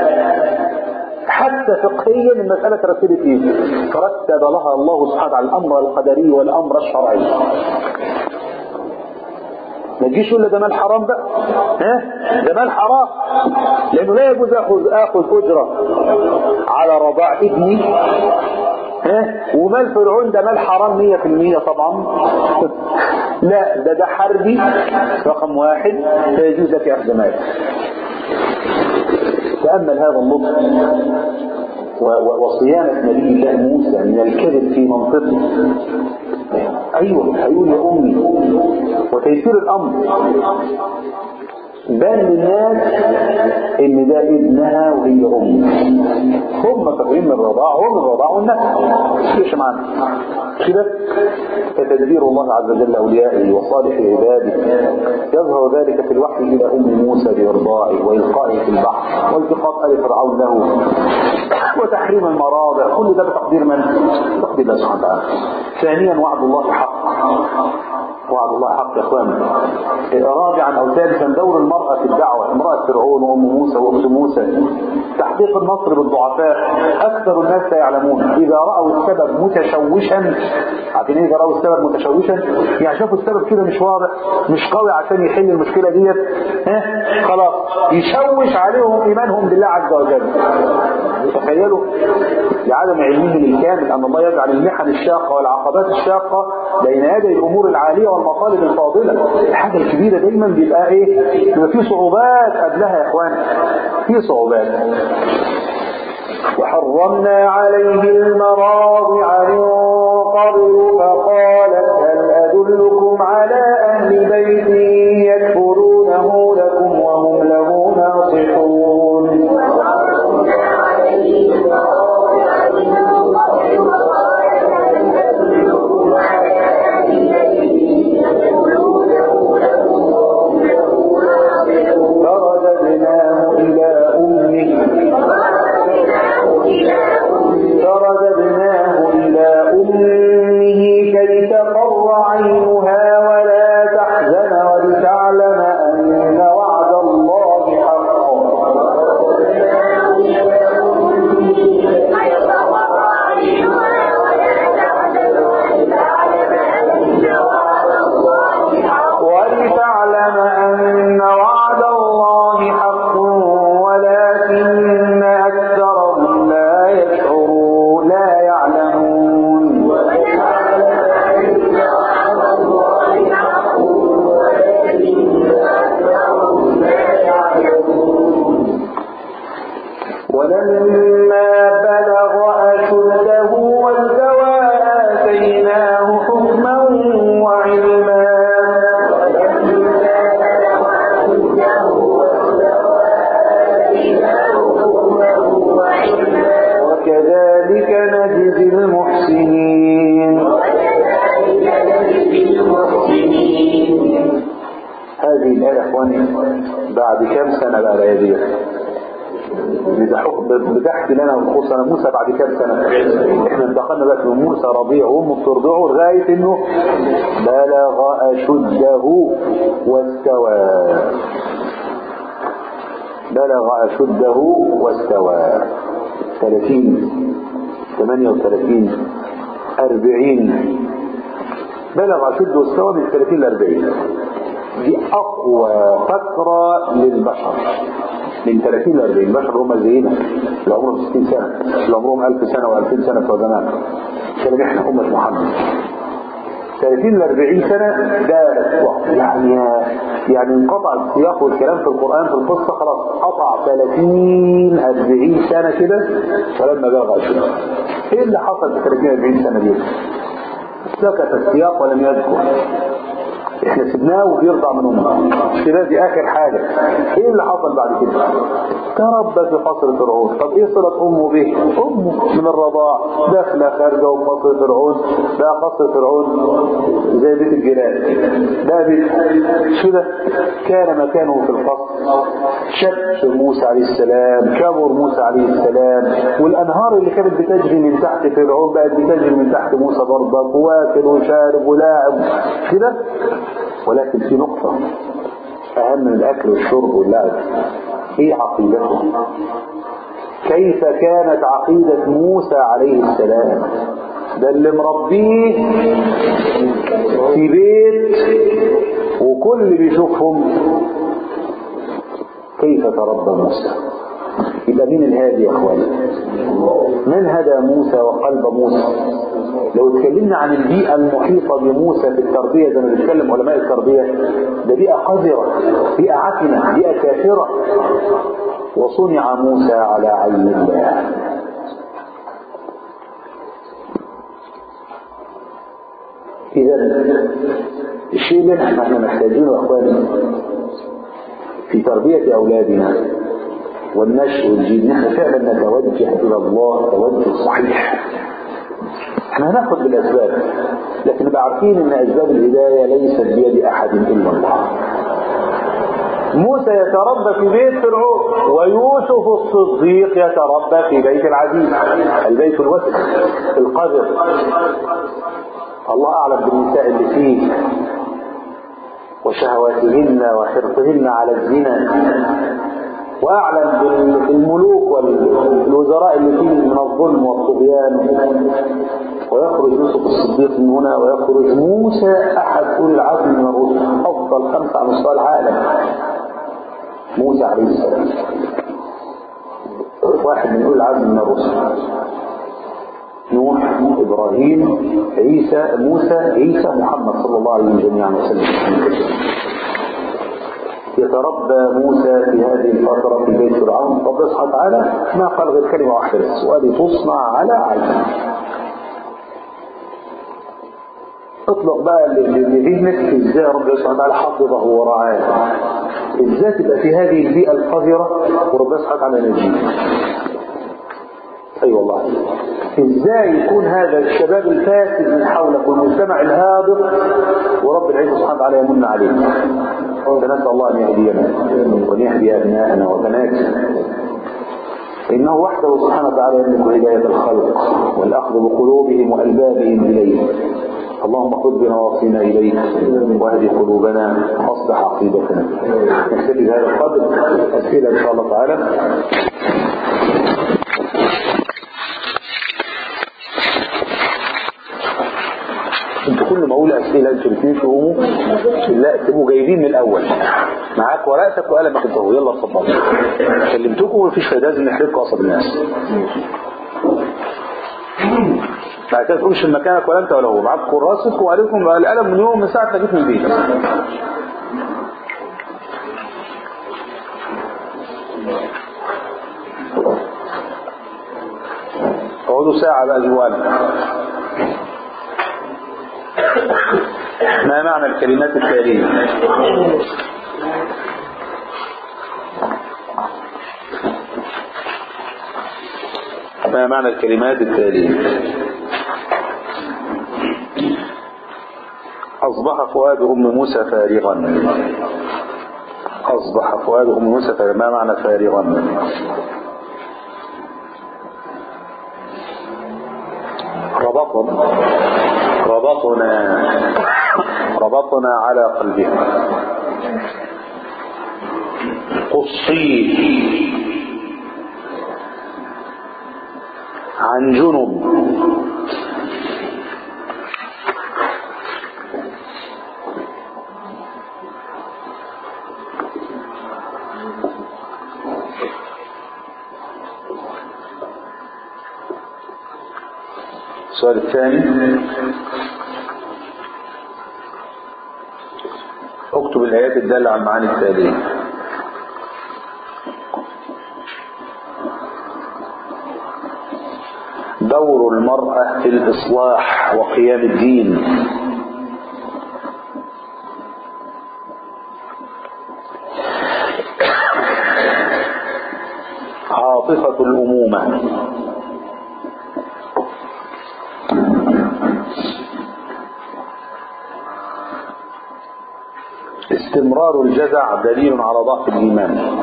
حتى فقهيا المسألة ترتبت ايه فرتب لها الله سبحانه وتعالى الامر القدري والامر الشرعي ما تجيش تقول ده مال حرام بقى ها ده مال حرام لانه لا يجوز اخذ اخذ اجره على رضاع ابني ها ومال فرعون ده مال حرام 100% طبعا لا ده ده حربي رقم واحد فيجوز لك اخذ مال تامل هذا اللطف وصيانة نبي الله موسى من الكذب في منطقه ايوه هيقول يا امي وتيسير الامر بان للناس ان ده ابنها وهي امه هم فاهمين من الرضاعه هم من الرضاعه والنفس ليش معانا كده فتدبير الله عز وجل اوليائه وصالح عباده يظهر ذلك في الوحي الى ام موسى بارضائه والقائه في البحر والتقاط ال فرعون له وتحريم المراضع كل ده بتقدير من؟ تقدير الله سبحانه وتعالى ثانيا وعد الله حق وعد الله حق يا اخوان رابعا او ثالثا دور المرأة في الدعوة امرأة فرعون وام موسى واخت موسى تحقيق النصر بالضعفاء اكثر الناس لا يعلمون اذا رأوا السبب متشوشا عارفين ايه اذا رأوا السبب متشوشا يعني شافوا السبب كده مش واضح مش قوي عشان يحل المشكلة ديت ها خلاص يشوش عليهم ايمانهم بالله عز وجل تخيلوا لعدم علمهم الكامل ان الله يجعل المحن الشاقة والعقبات الشاقة بين يدي الامور العالية والمطالب الفاضلة الحاجة الكبيرة دايما بيبقى ايه بيبقى في صعوبات قبلها يا اخوان في صعوبات وحرمنا عليه المراضع من قبل فقالت هل أدلكم على أهل بيت يكفرونه لكم وهم له ناصحون فرددناه إلى أمه فرددناه إلى أمه كي تقر عينها ولا تحزن ولتعلم أن وعد الله حق ولتعلم أن وعد الله حق ولكن أكثرهم لا يشعرون لا يعلمون ولما بلغ أشده واستوى آتيناه حكما وعلما وكذلك نجزي المحسنين هذه الآية يا إخواني بعد كم سنة بقى الآية دي بتحكي لنا بخصوص انا موسى بعد كام سنة احنا انتقلنا بقى من موسى رضيع وامه بترضعه لغاية انه بلغ اشده واستوى بلغ اشده واستوى 30 38 40 بلغ اشده واستوى من 30 ل 40 دي اقوى فترة للبشر من 30 ل 40 البشر هم زينا اللي عمرهم 60 سنة اللي عمرهم 1000 سنة و2000 سنة بتوع زمان كلام احنا أمة محمد 30 ل 40 سنة ده وقت يعني يعني انقطع السياق والكلام في القرآن في القصة خلاص قطع 30 40 سنة كده ولما بلغ أشهر ايه اللي حصل في 30 40 سنة دي؟ سكت السياق ولم يذكر احنا سيبناه وبيرضع من امه كده دي اخر حاجة ايه اللي حصل بعد كده تربى في قصر فرعون طب ايه صلة امه به امه من الرضاع داخلة خارجة وقصر فرعون ده قصر فرعون زي بيت الجيران ده بيت كده كان مكانه في القصر شب موسى عليه السلام كبر موسى عليه السلام والانهار اللي كانت بتجري من تحت فرعون بقت بتجري من تحت موسى برضك واكل وشارب ولاعب كده ولكن في نقطة أهم من الأكل والشرب واللعب هي عقيدته كيف كانت عقيدة موسى عليه السلام ده اللي مربيه في بيت وكل اللي بيشوفهم كيف تربى موسى يبقى مين الهادي يا اخواني من هدى موسى وقلب موسى لو اتكلمنا عن البيئة المحيطة بموسى في التربية زي ما بيتكلم علماء التربية ده بيئة قذرة بيئة عفنة بيئة كافرة وصنع موسى على عين الله إذا الشيء اللي احنا محتاجينه يا اخواني في تربية أولادنا والنشء والجيل نحن فعلا نتوجه إلى الله توجه صحيح احنا هناخد بالأسباب لكن نبقى عارفين ان أسباب الهداية ليست بيد أحد إلا الله موسى يتربى في بيت فرعون ويوسف الصديق يتربى في بيت العزيز البيت الوسط القذر الله أعلم بالنساء اللي فيه وشهواتهن وحرصهن على الزنا وأعلم بالملوك والوزراء اللي فيه من الظلم والطغيان ويخرج يوسف الصديق من هنا ويخرج موسى أحد أولي العزم من الرسل أفضل خمسة على مستوى العالم موسى عليه السلام واحد من أولي العزم من الرسل نوح إبراهيم عيسى موسى عيسى محمد صلى الله عليه جميعا وسلم يتربى موسى في هذه الفترة في بيت فرعون رب سبحانه وتعالى ما قال غير كلمة واحدة بس وهذه تصنع على عين اطلق بقى لذهنك ازاي رب سبحانه وتعالى حفظه ورعاه ازاي تبقى في هذه البيئة القذرة ورب سبحانه وتعالى نجيب اي أيوة والله ازاي يكون هذا الشباب الفاسد من حولك والمجتمع الهابط ورب العزة سبحانه وتعالى يمن عليك فنسأل الله أن يهدينا وأن يهدي أبناءنا وبناتنا إنه وحده سبحانه وتعالى يملك هداية الخلق والأخذ بقلوبهم وألبابهم إليه اللهم خذ بنواصينا إليك واهد قلوبنا واصلح عقيدتنا نكتفي بهذا القدر أسئلة إن شاء الله تعالى انتوا كل ما اقول اسئله انتوا الاثنين تقوموا لا تبقوا جايبين من الاول معاك ورقتك وقلمك انت هو يلا اتفضلوا كلمتكم ومفيش فايده لازم نحرقكم قصب الناس بعد كده تقومش من مكانك ولا انت ولا هو معاك كراسك وعليكم القلم من يوم من ساعه ما جيت من البيت اقعدوا ساعه بقى جوانا ما معنى الكلمات التالية ما معنى الكلمات التالية أصبح فؤاد أم موسى فارغا أصبح فؤاد أم موسى فارغا ما معنى فارغا ربطنا ربطنا ربطنا على قلبها قصي عن جنب السؤال الثاني اكتب الآيات الدالة على المعاني التالية دور المرأة في الإصلاح وقيام الدين عاطفة الأمومة استمرار الجزع دليل على ضعف الإيمان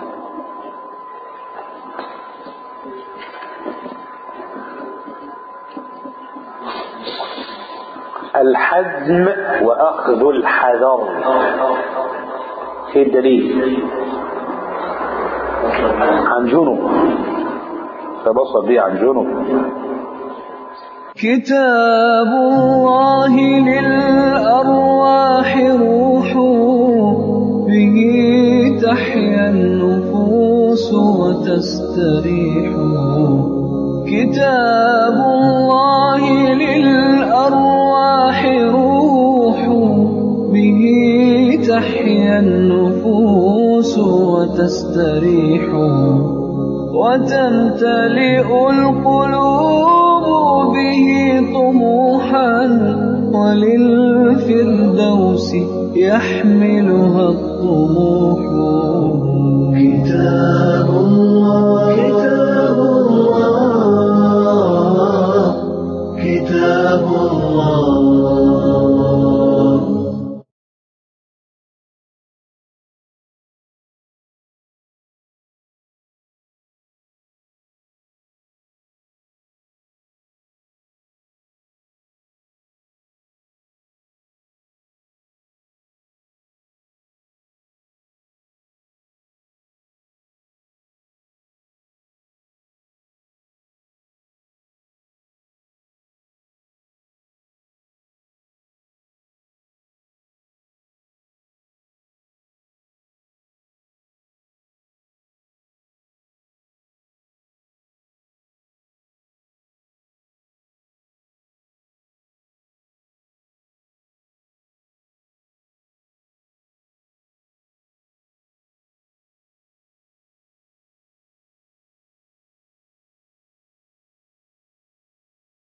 الحزم وأخذ الحذر ايه الدليل عن جنب فبصر دي عن جنب كتاب الله للأرواح روح وتستريح كتاب الله للأرواح روح به تحيا النفوس وتستريح وتمتلئ القلوب به طموحا وللفردوس يحملها الطموح كتاب الله كتاب الله كتاب الله